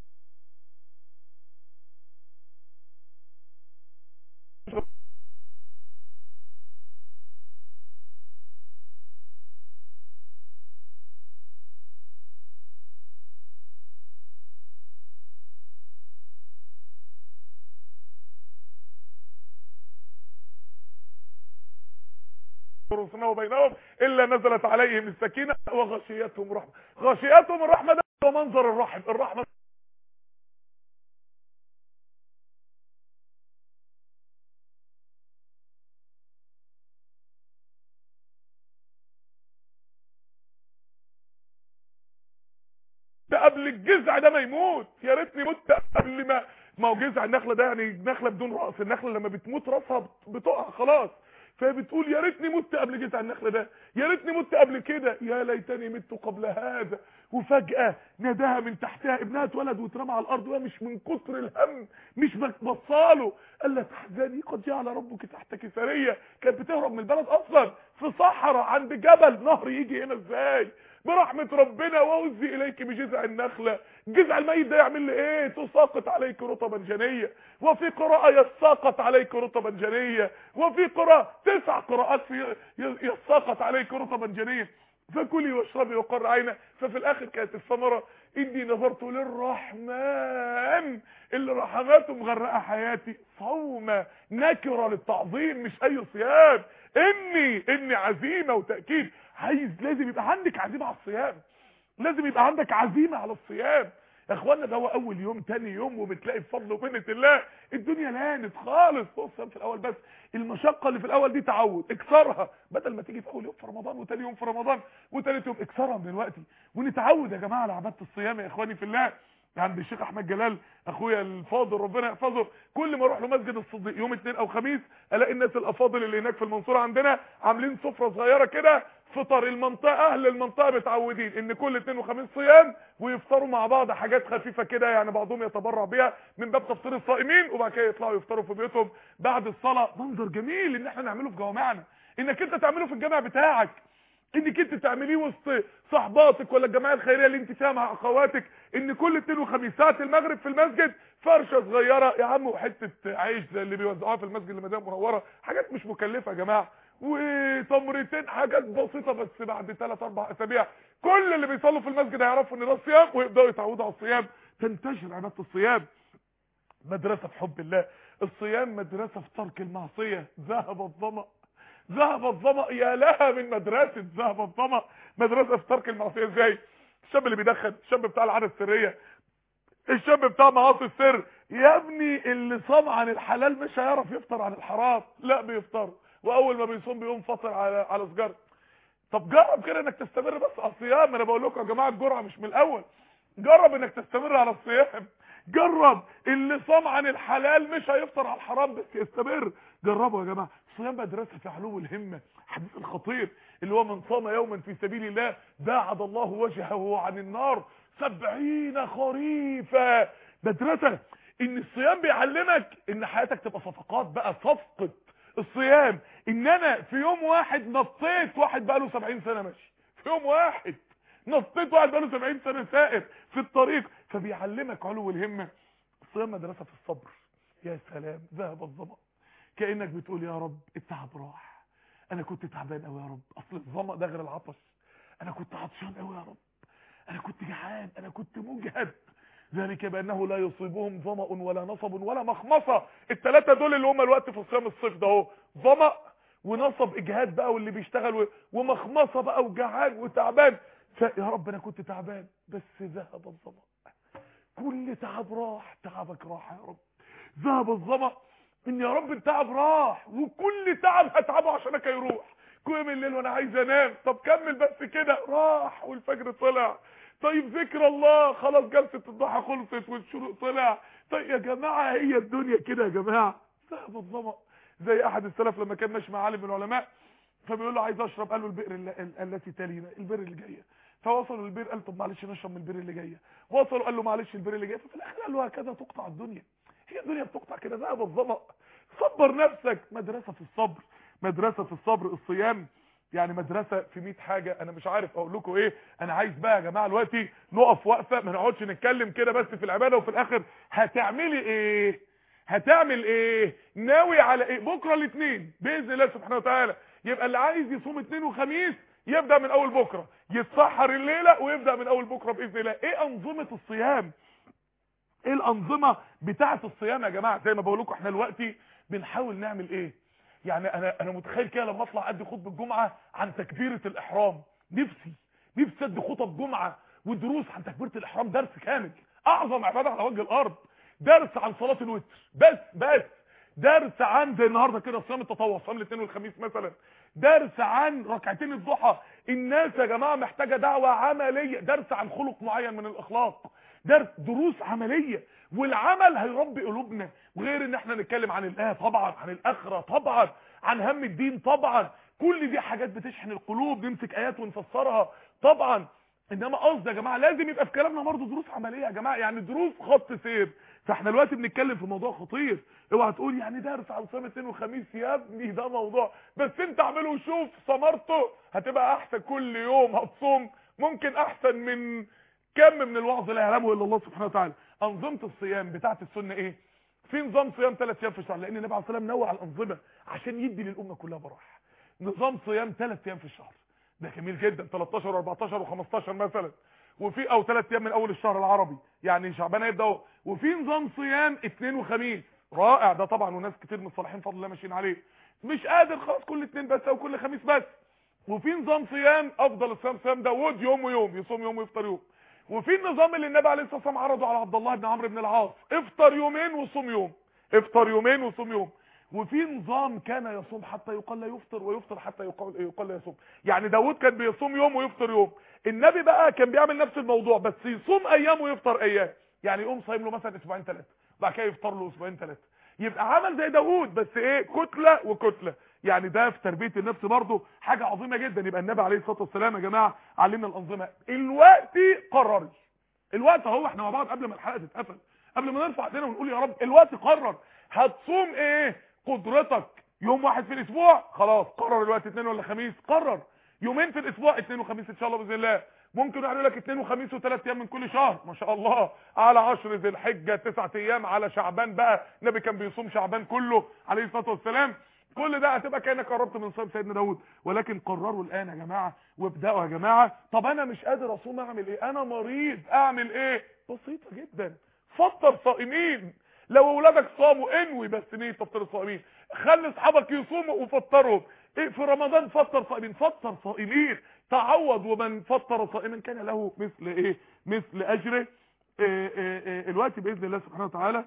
S2: فرصنا وبينهم الا نزلت عليهم السكينه وغشيتهم رحمه غشيتهم الرحمه ده هو منظر الرحم الرحمه ده قبل الجذع ده ما يموت يا ريتني مت قبل ما ما هو جذع النخله ده يعني نخله بدون راس النخله لما بتموت راسها بتقع خلاص فهي بتقول يا ريتني مت قبل جذع النخله ده يا ريتني مت قبل كده يا ليتني مت قبل هذا وفجاه ناداها من تحتها ابنها اتولد واترمى على الارض وهي مش من كتر الهم مش بصاله قال لا تحزني قد جعل ربك تحتك سريه كانت بتهرب من البلد اصلا في صحراء عند جبل نهر يجي هنا ازاي برحمة ربنا وأوزي إليك بجذع النخلة جذع الميت ده يعمل لي إيه تساقط عليك رطبا جنية وفي قراءة يساقط عليك رطبا جنية وفي قراءة تسع قراءات في يساقط عليك رطبا جنية فكلي واشربي وقر عينك ففي الآخر كانت الثمرة إني نظرت للرحمن اللي رحماته مغرقة حياتي صومة نكرة للتعظيم مش أي صيام إني إني عزيمة وتأكيد عايز لازم يبقى عندك عزيمه على الصيام لازم يبقى عندك عزيمه على الصيام يا اخوانا ده هو اول يوم تاني يوم وبتلاقي بفضل ومنه الله الدنيا لانت خالص هو الصيام في الاول بس المشقه اللي في الاول دي تعود اكسرها بدل ما تيجي في اول يوم في رمضان وتاني يوم في رمضان وتالت يوم اكسرها من دلوقتي ونتعود يا جماعه على عباده الصيام يا اخواني في الله عند الشيخ احمد جلال اخويا الفاضل ربنا يحفظه كل ما اروح له مسجد الصديق يوم اثنين او خميس الاقي الناس الافاضل اللي هناك في المنصوره عندنا عاملين سفره صغيره كده فطر المنطقه اهل المنطقه متعودين ان كل اثنين وخميس صيام ويفطروا مع بعض حاجات خفيفه كده يعني بعضهم يتبرع بيها من باب تفطير الصائمين وبعد كده يطلعوا يفطروا في بيوتهم بعد الصلاه منظر جميل ان احنا نعمله في جوامعنا انك انت تعمله في الجامع بتاعك انك انت تعمليه وسط صحباتك ولا الجمعيه الخيريه اللي انت فيها مع اخواتك ان كل اثنين وخميس ساعه المغرب في المسجد فرشه صغيره يا عم وحته عيش زي اللي بيوزعوها في المسجد المدينه المنوره حاجات مش مكلفه يا جماعه وتمرتين حاجات بسيطه بس بعد 3 4 اسابيع كل اللي بيصلوا في المسجد هيعرفوا ان ده صيام ويبداوا يتعودوا على الصيام تنتشر عباده الصيام مدرسه في حب الله الصيام مدرسه في ترك المعصيه ذهب الظمأ ذهب الظمأ يا لها من مدرسة ذهب الظمأ مدرسة في ترك المعصية ازاي الشاب اللي بيدخن الشاب بتاع العادة السرية الشاب بتاع معاصي السر يا ابني اللي صام عن الحلال مش هيعرف يفطر عن الحرام لا بيفطر واول ما بيصوم بيقوم فاطر على على سجارة طب جرب كده انك تستمر بس على الصيام انا بقول لكم يا جماعه الجرعه مش من الاول جرب انك تستمر على الصيام جرب اللي صام عن الحلال مش هيفطر على الحرام بس يستمر جربوا يا جماعه الصيام مدرسه في علو الهمه حديث الخطير اللي هو من صام يوما في سبيل الله باعد الله وجهه عن النار سبعين خريفا مدرسه ان الصيام بيعلمك ان حياتك تبقى صفقات بقى صفقه الصيام ان انا في يوم واحد نطيت واحد بقى له 70 سنه ماشي في يوم واحد نطيت واحد بقى له 70 سنه سائر في الطريق فبيعلمك علو الهمه الصيام مدرسه في الصبر يا سلام ذهب الظما كانك بتقول يا رب التعب راح انا كنت تعبان قوي يا رب اصل الظما ده غير العطش انا كنت عطشان قوي يا رب انا كنت جعان انا كنت مجهد ذلك بانه لا يصيبهم ظما ولا نصب ولا مخمصه الثلاثه دول اللي هم الوقت في صيام الصيف ده اهو ظما ونصب اجهاد بقى واللي بيشتغل و... ومخمصه بقى وجعان وتعبان فيا رب انا كنت تعبان بس ذهب الظما كل تعب راح تعبك راح يا رب ذهب الظما ان يا رب التعب راح وكل تعب هتعبه عشانك هيروح كل من الليل وانا عايز انام طب كمل بس كده راح والفجر طلع طيب ذكر الله خلاص جلسه الضحى خلصت والشروق طلع طيب يا جماعه هي الدنيا كده يا جماعه ذهب الظما زي احد السلف لما كان ماشي مع عالم من العلماء فبيقول له عايز اشرب قال له البئر التي تلينا البئر اللي جايه فوصلوا للبير قال طب معلش نشرب من البير اللي جايه وصلوا قال له معلش البير اللي جايه ففي الاخر قال له هكذا تقطع الدنيا هي الدنيا بتقطع كده ذهب الظما صبر نفسك مدرسه في الصبر مدرسه في الصبر الصيام يعني مدرسة في 100 حاجة انا مش عارف اقول لكم ايه انا عايز بقى يا جماعة دلوقتي نقف وقفة ما نقعدش نتكلم كده بس في العبادة وفي الاخر هتعملي ايه هتعمل ايه ناوي على ايه بكرة الاثنين باذن الله سبحانه وتعالى يبقى اللي عايز يصوم اثنين وخميس يبدأ من اول بكرة يتسحر الليلة ويبدأ من اول بكرة باذن الله ايه انظمة الصيام ايه الانظمة بتاعة الصيام يا جماعة زي ما بقول لكم احنا دلوقتي بنحاول نعمل ايه يعني انا انا متخيل كده لما اطلع ادي خطبه الجمعه عن تكبيره الاحرام نفسي نفسي ادي خطب جمعه ودروس عن تكبيره الاحرام درس كامل اعظم عباده على وجه الارض درس عن صلاه الوتر بس بس درس عن زي النهارده كده صيام التطوع صيام الاثنين والخميس مثلا درس عن ركعتين الضحى الناس يا جماعه محتاجه دعوه عمليه درس عن خلق معين من الاخلاق درس دروس عمليه والعمل هيربي قلوبنا وغير ان احنا نتكلم عن الله طبعا عن الاخره طبعا عن هم الدين طبعا كل دي حاجات بتشحن القلوب نمسك ايات ونفسرها طبعا انما قصدي يا جماعه لازم يبقى في كلامنا برضه دروس عمليه يا جماعه يعني دروس خط سير فاحنا دلوقتي بنتكلم في موضوع خطير اوعى تقول يعني درس عن صيام الاثنين والخميس يا ابني ده موضوع بس انت اعمله وشوف ثمرته هتبقى احسن كل يوم هتصوم ممكن احسن من كم من الوعظ لا يعلمه الا الله سبحانه وتعالى انظمه الصيام بتاعه السنه ايه في نظام صيام ثلاث ايام في الشهر لان النبي عليه الصلاه والسلام نوع الانظمه عشان يدي للامه كلها براح نظام صيام ثلاث ايام في الشهر ده جميل جدا 13 و14 و15 مثلا وفي او ثلاث ايام من اول الشهر العربي يعني شعبان هيبدا وفي نظام صيام اثنين وخميس رائع ده طبعا وناس كتير من الصالحين فضل الله ماشيين عليه مش قادر خلاص كل اثنين بس او كل خميس بس وفي نظام صيام افضل الصيام صيام داوود يوم ويوم يصوم يوم ويفطر يوم وفي النظام اللي النبي عليه الصلاه والسلام عرضه على عبد الله بن عمرو بن العاص افطر يومين وصوم يوم افطر يومين وصوم يوم وفي نظام كان يصوم حتى يقال لا يفطر ويفطر حتى يقال, يقال لا يصوم يعني داود كان بيصوم يوم ويفطر يوم النبي بقى كان بيعمل نفس الموضوع بس يصوم ايام ويفطر ايام يعني يقوم صايم له مثلا اسبوعين ثلاثه بعد كده يفطر له اسبوعين ثلاثه يبقى عمل زي داود بس ايه كتله وكتله يعني ده في تربيه النفس برضه حاجه عظيمه جدا يبقى النبي عليه الصلاه والسلام يا جماعه علمنا الانظمه الوقت قرري الوقت اهو احنا مع بعض قبل ما الحلقه تتقفل قبل ما نرفع ايدينا ونقول يا رب الوقت قرر هتصوم ايه قدرتك يوم واحد في الاسبوع خلاص قرر الوقت اثنين ولا خميس قرر يومين في الاسبوع اثنين وخميس ان شاء الله باذن الله ممكن يقول لك اثنين وخميس وثلاث ايام من كل شهر ما شاء الله على عشر ذي الحجه تسعة ايام على شعبان بقى النبي كان بيصوم شعبان كله عليه الصلاه والسلام كل ده هتبقى كانك قربت من صيام سيدنا داود ولكن قرروا الان يا جماعه وابداوا يا جماعه طب انا مش قادر اصوم اعمل ايه انا مريض اعمل ايه بسيطه جدا فطر صائمين لو اولادك صاموا انوي بس نيه تفطير الصائمين خلي اصحابك يصوموا وفطرهم إيه في رمضان فطر صائمين فطر صائمين تعوض ومن فطر صائما كان له مثل ايه مثل اجره إيه إيه إيه الوقت باذن الله سبحانه وتعالى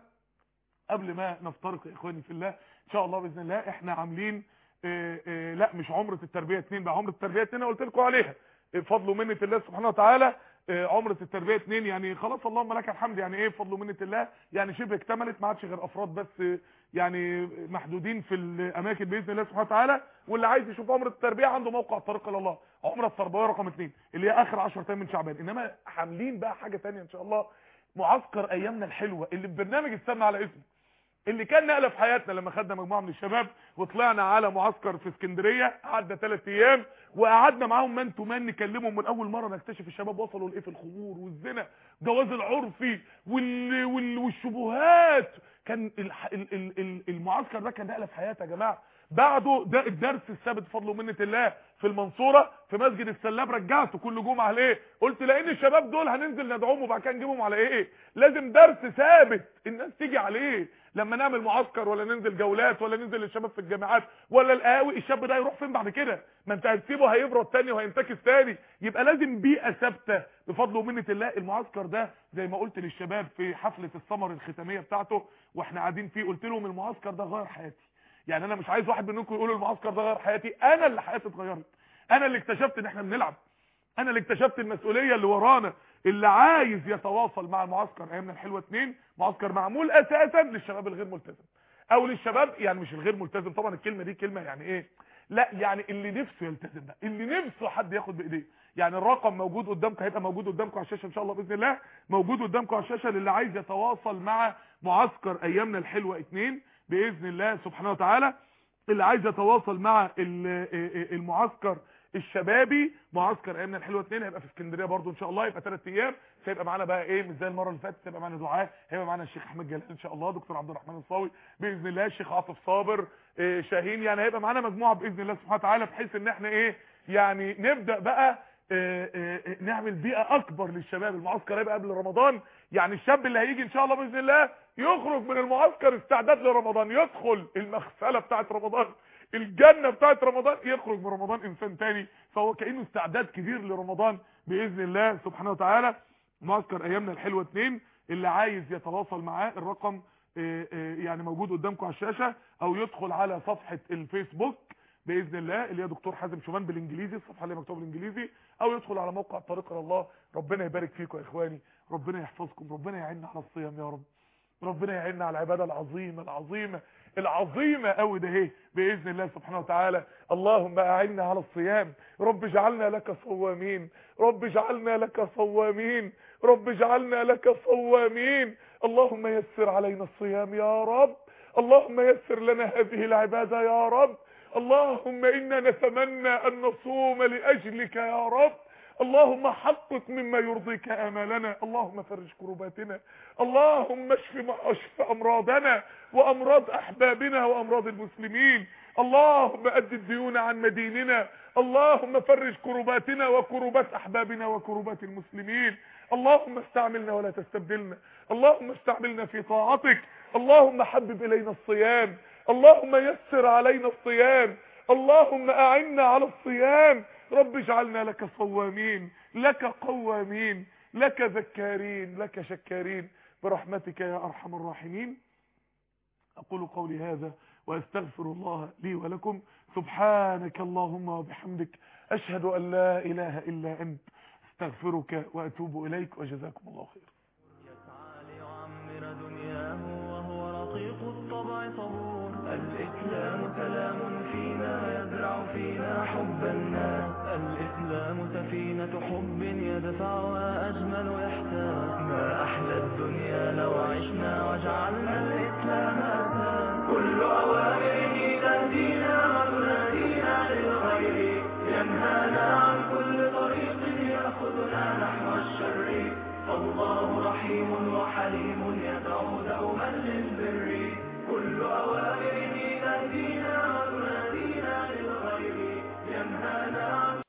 S2: قبل ما نفترق يا اخواني في الله ان شاء الله باذن الله احنا عاملين إيه إيه لا مش عمره التربيه اتنين بقى عمره التربيه اتنين انا قلت لكم عليها بفضل ومنه الله سبحانه وتعالى إيه عمره التربيه اتنين يعني خلاص اللهم لك الحمد يعني ايه بفضل ومنه الله يعني شبه اكتملت ما عادش غير افراد بس يعني محدودين في الاماكن باذن الله سبحانه وتعالى واللي عايز يشوف عمره التربيه عنده موقع الطريق الى الله عمره التربويه رقم اتنين اللي هي اخر 10 ايام من شعبان انما عاملين بقى حاجه ثانيه ان شاء الله معسكر ايامنا الحلوه اللي البرنامج استنى على اسمه اللي كان نقله في حياتنا لما خدنا مجموعه من الشباب وطلعنا على معسكر في اسكندريه قعدنا ثلاث ايام وقعدنا معاهم مان تو مان نكلمهم من اول مره نكتشف الشباب وصلوا لايه في الخمور والزنا جواز العرفي وال... وال... والشبهات كان الح... ال... ال... ال... المعسكر ده كان نقله في حياتي يا جماعه بعده ده الدرس الثابت بفضل ومنه الله في المنصوره في مسجد السلاب رجعته كل جمعه ليه قلت لان الشباب دول هننزل ندعوهم وبعد كده نجيبهم على ايه لازم درس ثابت الناس تيجي عليه لما نعمل معسكر ولا ننزل جولات ولا ننزل للشباب في الجامعات ولا القهاوي الشاب ده يروح فين بعد كده ما انت هتسيبه هيبرد تاني وهينتكس تاني يبقى لازم بيئه ثابته بفضل ومنه الله المعسكر ده زي ما قلت للشباب في حفله السمر الختاميه بتاعته واحنا قاعدين فيه قلت لهم المعسكر ده غير حياتي يعني انا مش عايز واحد منكم يقول المعسكر ده غير حياتي انا اللي حياتي اتغيرت انا اللي اكتشفت ان احنا بنلعب انا اللي اكتشفت المسؤوليه اللي ورانا اللي عايز يتواصل مع المعسكر ايامنا الحلوه اتنين معسكر معمول اساسا للشباب الغير ملتزم او للشباب يعني مش الغير ملتزم طبعا الكلمه دي كلمه يعني ايه لا يعني اللي نفسه يلتزم ده اللي نفسه حد ياخد بايديه يعني الرقم موجود قدامكم هيبقى موجود قدامكم على الشاشه ان شاء الله باذن الله موجود قدامكم على الشاشه للي عايز يتواصل مع معسكر ايامنا الحلوه اتنين باذن الله سبحانه وتعالى اللي عايز يتواصل مع المعسكر الشبابي معسكر ايامنا الحلوه اتنين هيبقى في اسكندريه برضو ان شاء الله يبقى ثلاث ايام هيبقى معانا بقى ايه مش زي المره اللي فاتت هيبقى معانا دعاء هيبقى معانا الشيخ احمد جلال ان شاء الله دكتور عبد الرحمن الصاوي باذن الله الشيخ عاطف صابر إيه شاهين يعني هيبقى معانا مجموعه باذن الله سبحانه وتعالى بحيث ان احنا ايه يعني نبدا بقى إيه إيه نعمل بيئه اكبر للشباب المعسكر هيبقى قبل رمضان يعني الشاب اللي هيجي ان شاء الله باذن الله يخرج من المعسكر استعداد لرمضان يدخل المغسله بتاعه رمضان الجنة بتاعت رمضان يخرج من رمضان انسان تاني فهو كأنه استعداد كبير لرمضان بإذن الله سبحانه وتعالى معسكر ايامنا الحلوة اتنين اللي عايز يتواصل معاه الرقم يعني موجود قدامكم على الشاشة او يدخل على صفحة الفيسبوك باذن الله اللي هي دكتور حازم شومان بالانجليزي الصفحه اللي مكتوبه بالانجليزي او يدخل على موقع الطريق الى الله ربنا يبارك فيكم يا اخواني ربنا يحفظكم ربنا يعيننا على الصيام يا رب ربنا يعيننا على العباده العظيمه العظيمه العظيمه قوي ده اهي باذن الله سبحانه وتعالى اللهم اعنا على الصيام رب اجعلنا لك صوامين رب اجعلنا لك صوامين رب اجعلنا لك صوامين اللهم يسر علينا الصيام يا رب اللهم يسر لنا هذه العباده يا رب اللهم انا نتمنى ان نصوم لاجلك يا رب اللهم حقق مما يرضيك امالنا اللهم فرج كرباتنا اللهم اشف اشف امراضنا وامراض احبابنا وامراض المسلمين اللهم اد الديون عن مديننا اللهم فرج كرباتنا وكربات احبابنا وكربات المسلمين اللهم استعملنا ولا تستبدلنا اللهم استعملنا في طاعتك اللهم حبب الينا الصيام اللهم يسر علينا الصيام اللهم اعنا على الصيام رب اجعلنا لك صوامين لك قوامين لك ذكارين لك شكارين برحمتك يا ارحم الراحمين اقول قولي هذا واستغفر الله لي ولكم سبحانك اللهم وبحمدك اشهد ان لا اله الا انت استغفرك واتوب اليك وجزاكم الله خير
S1: يسعى ليعمر دنياه وهو رقيق الطبع صبور الإسلام كلام فينا يزرع فينا حب الناس الإسلام سفينة حب يدفعها أجمل إحسان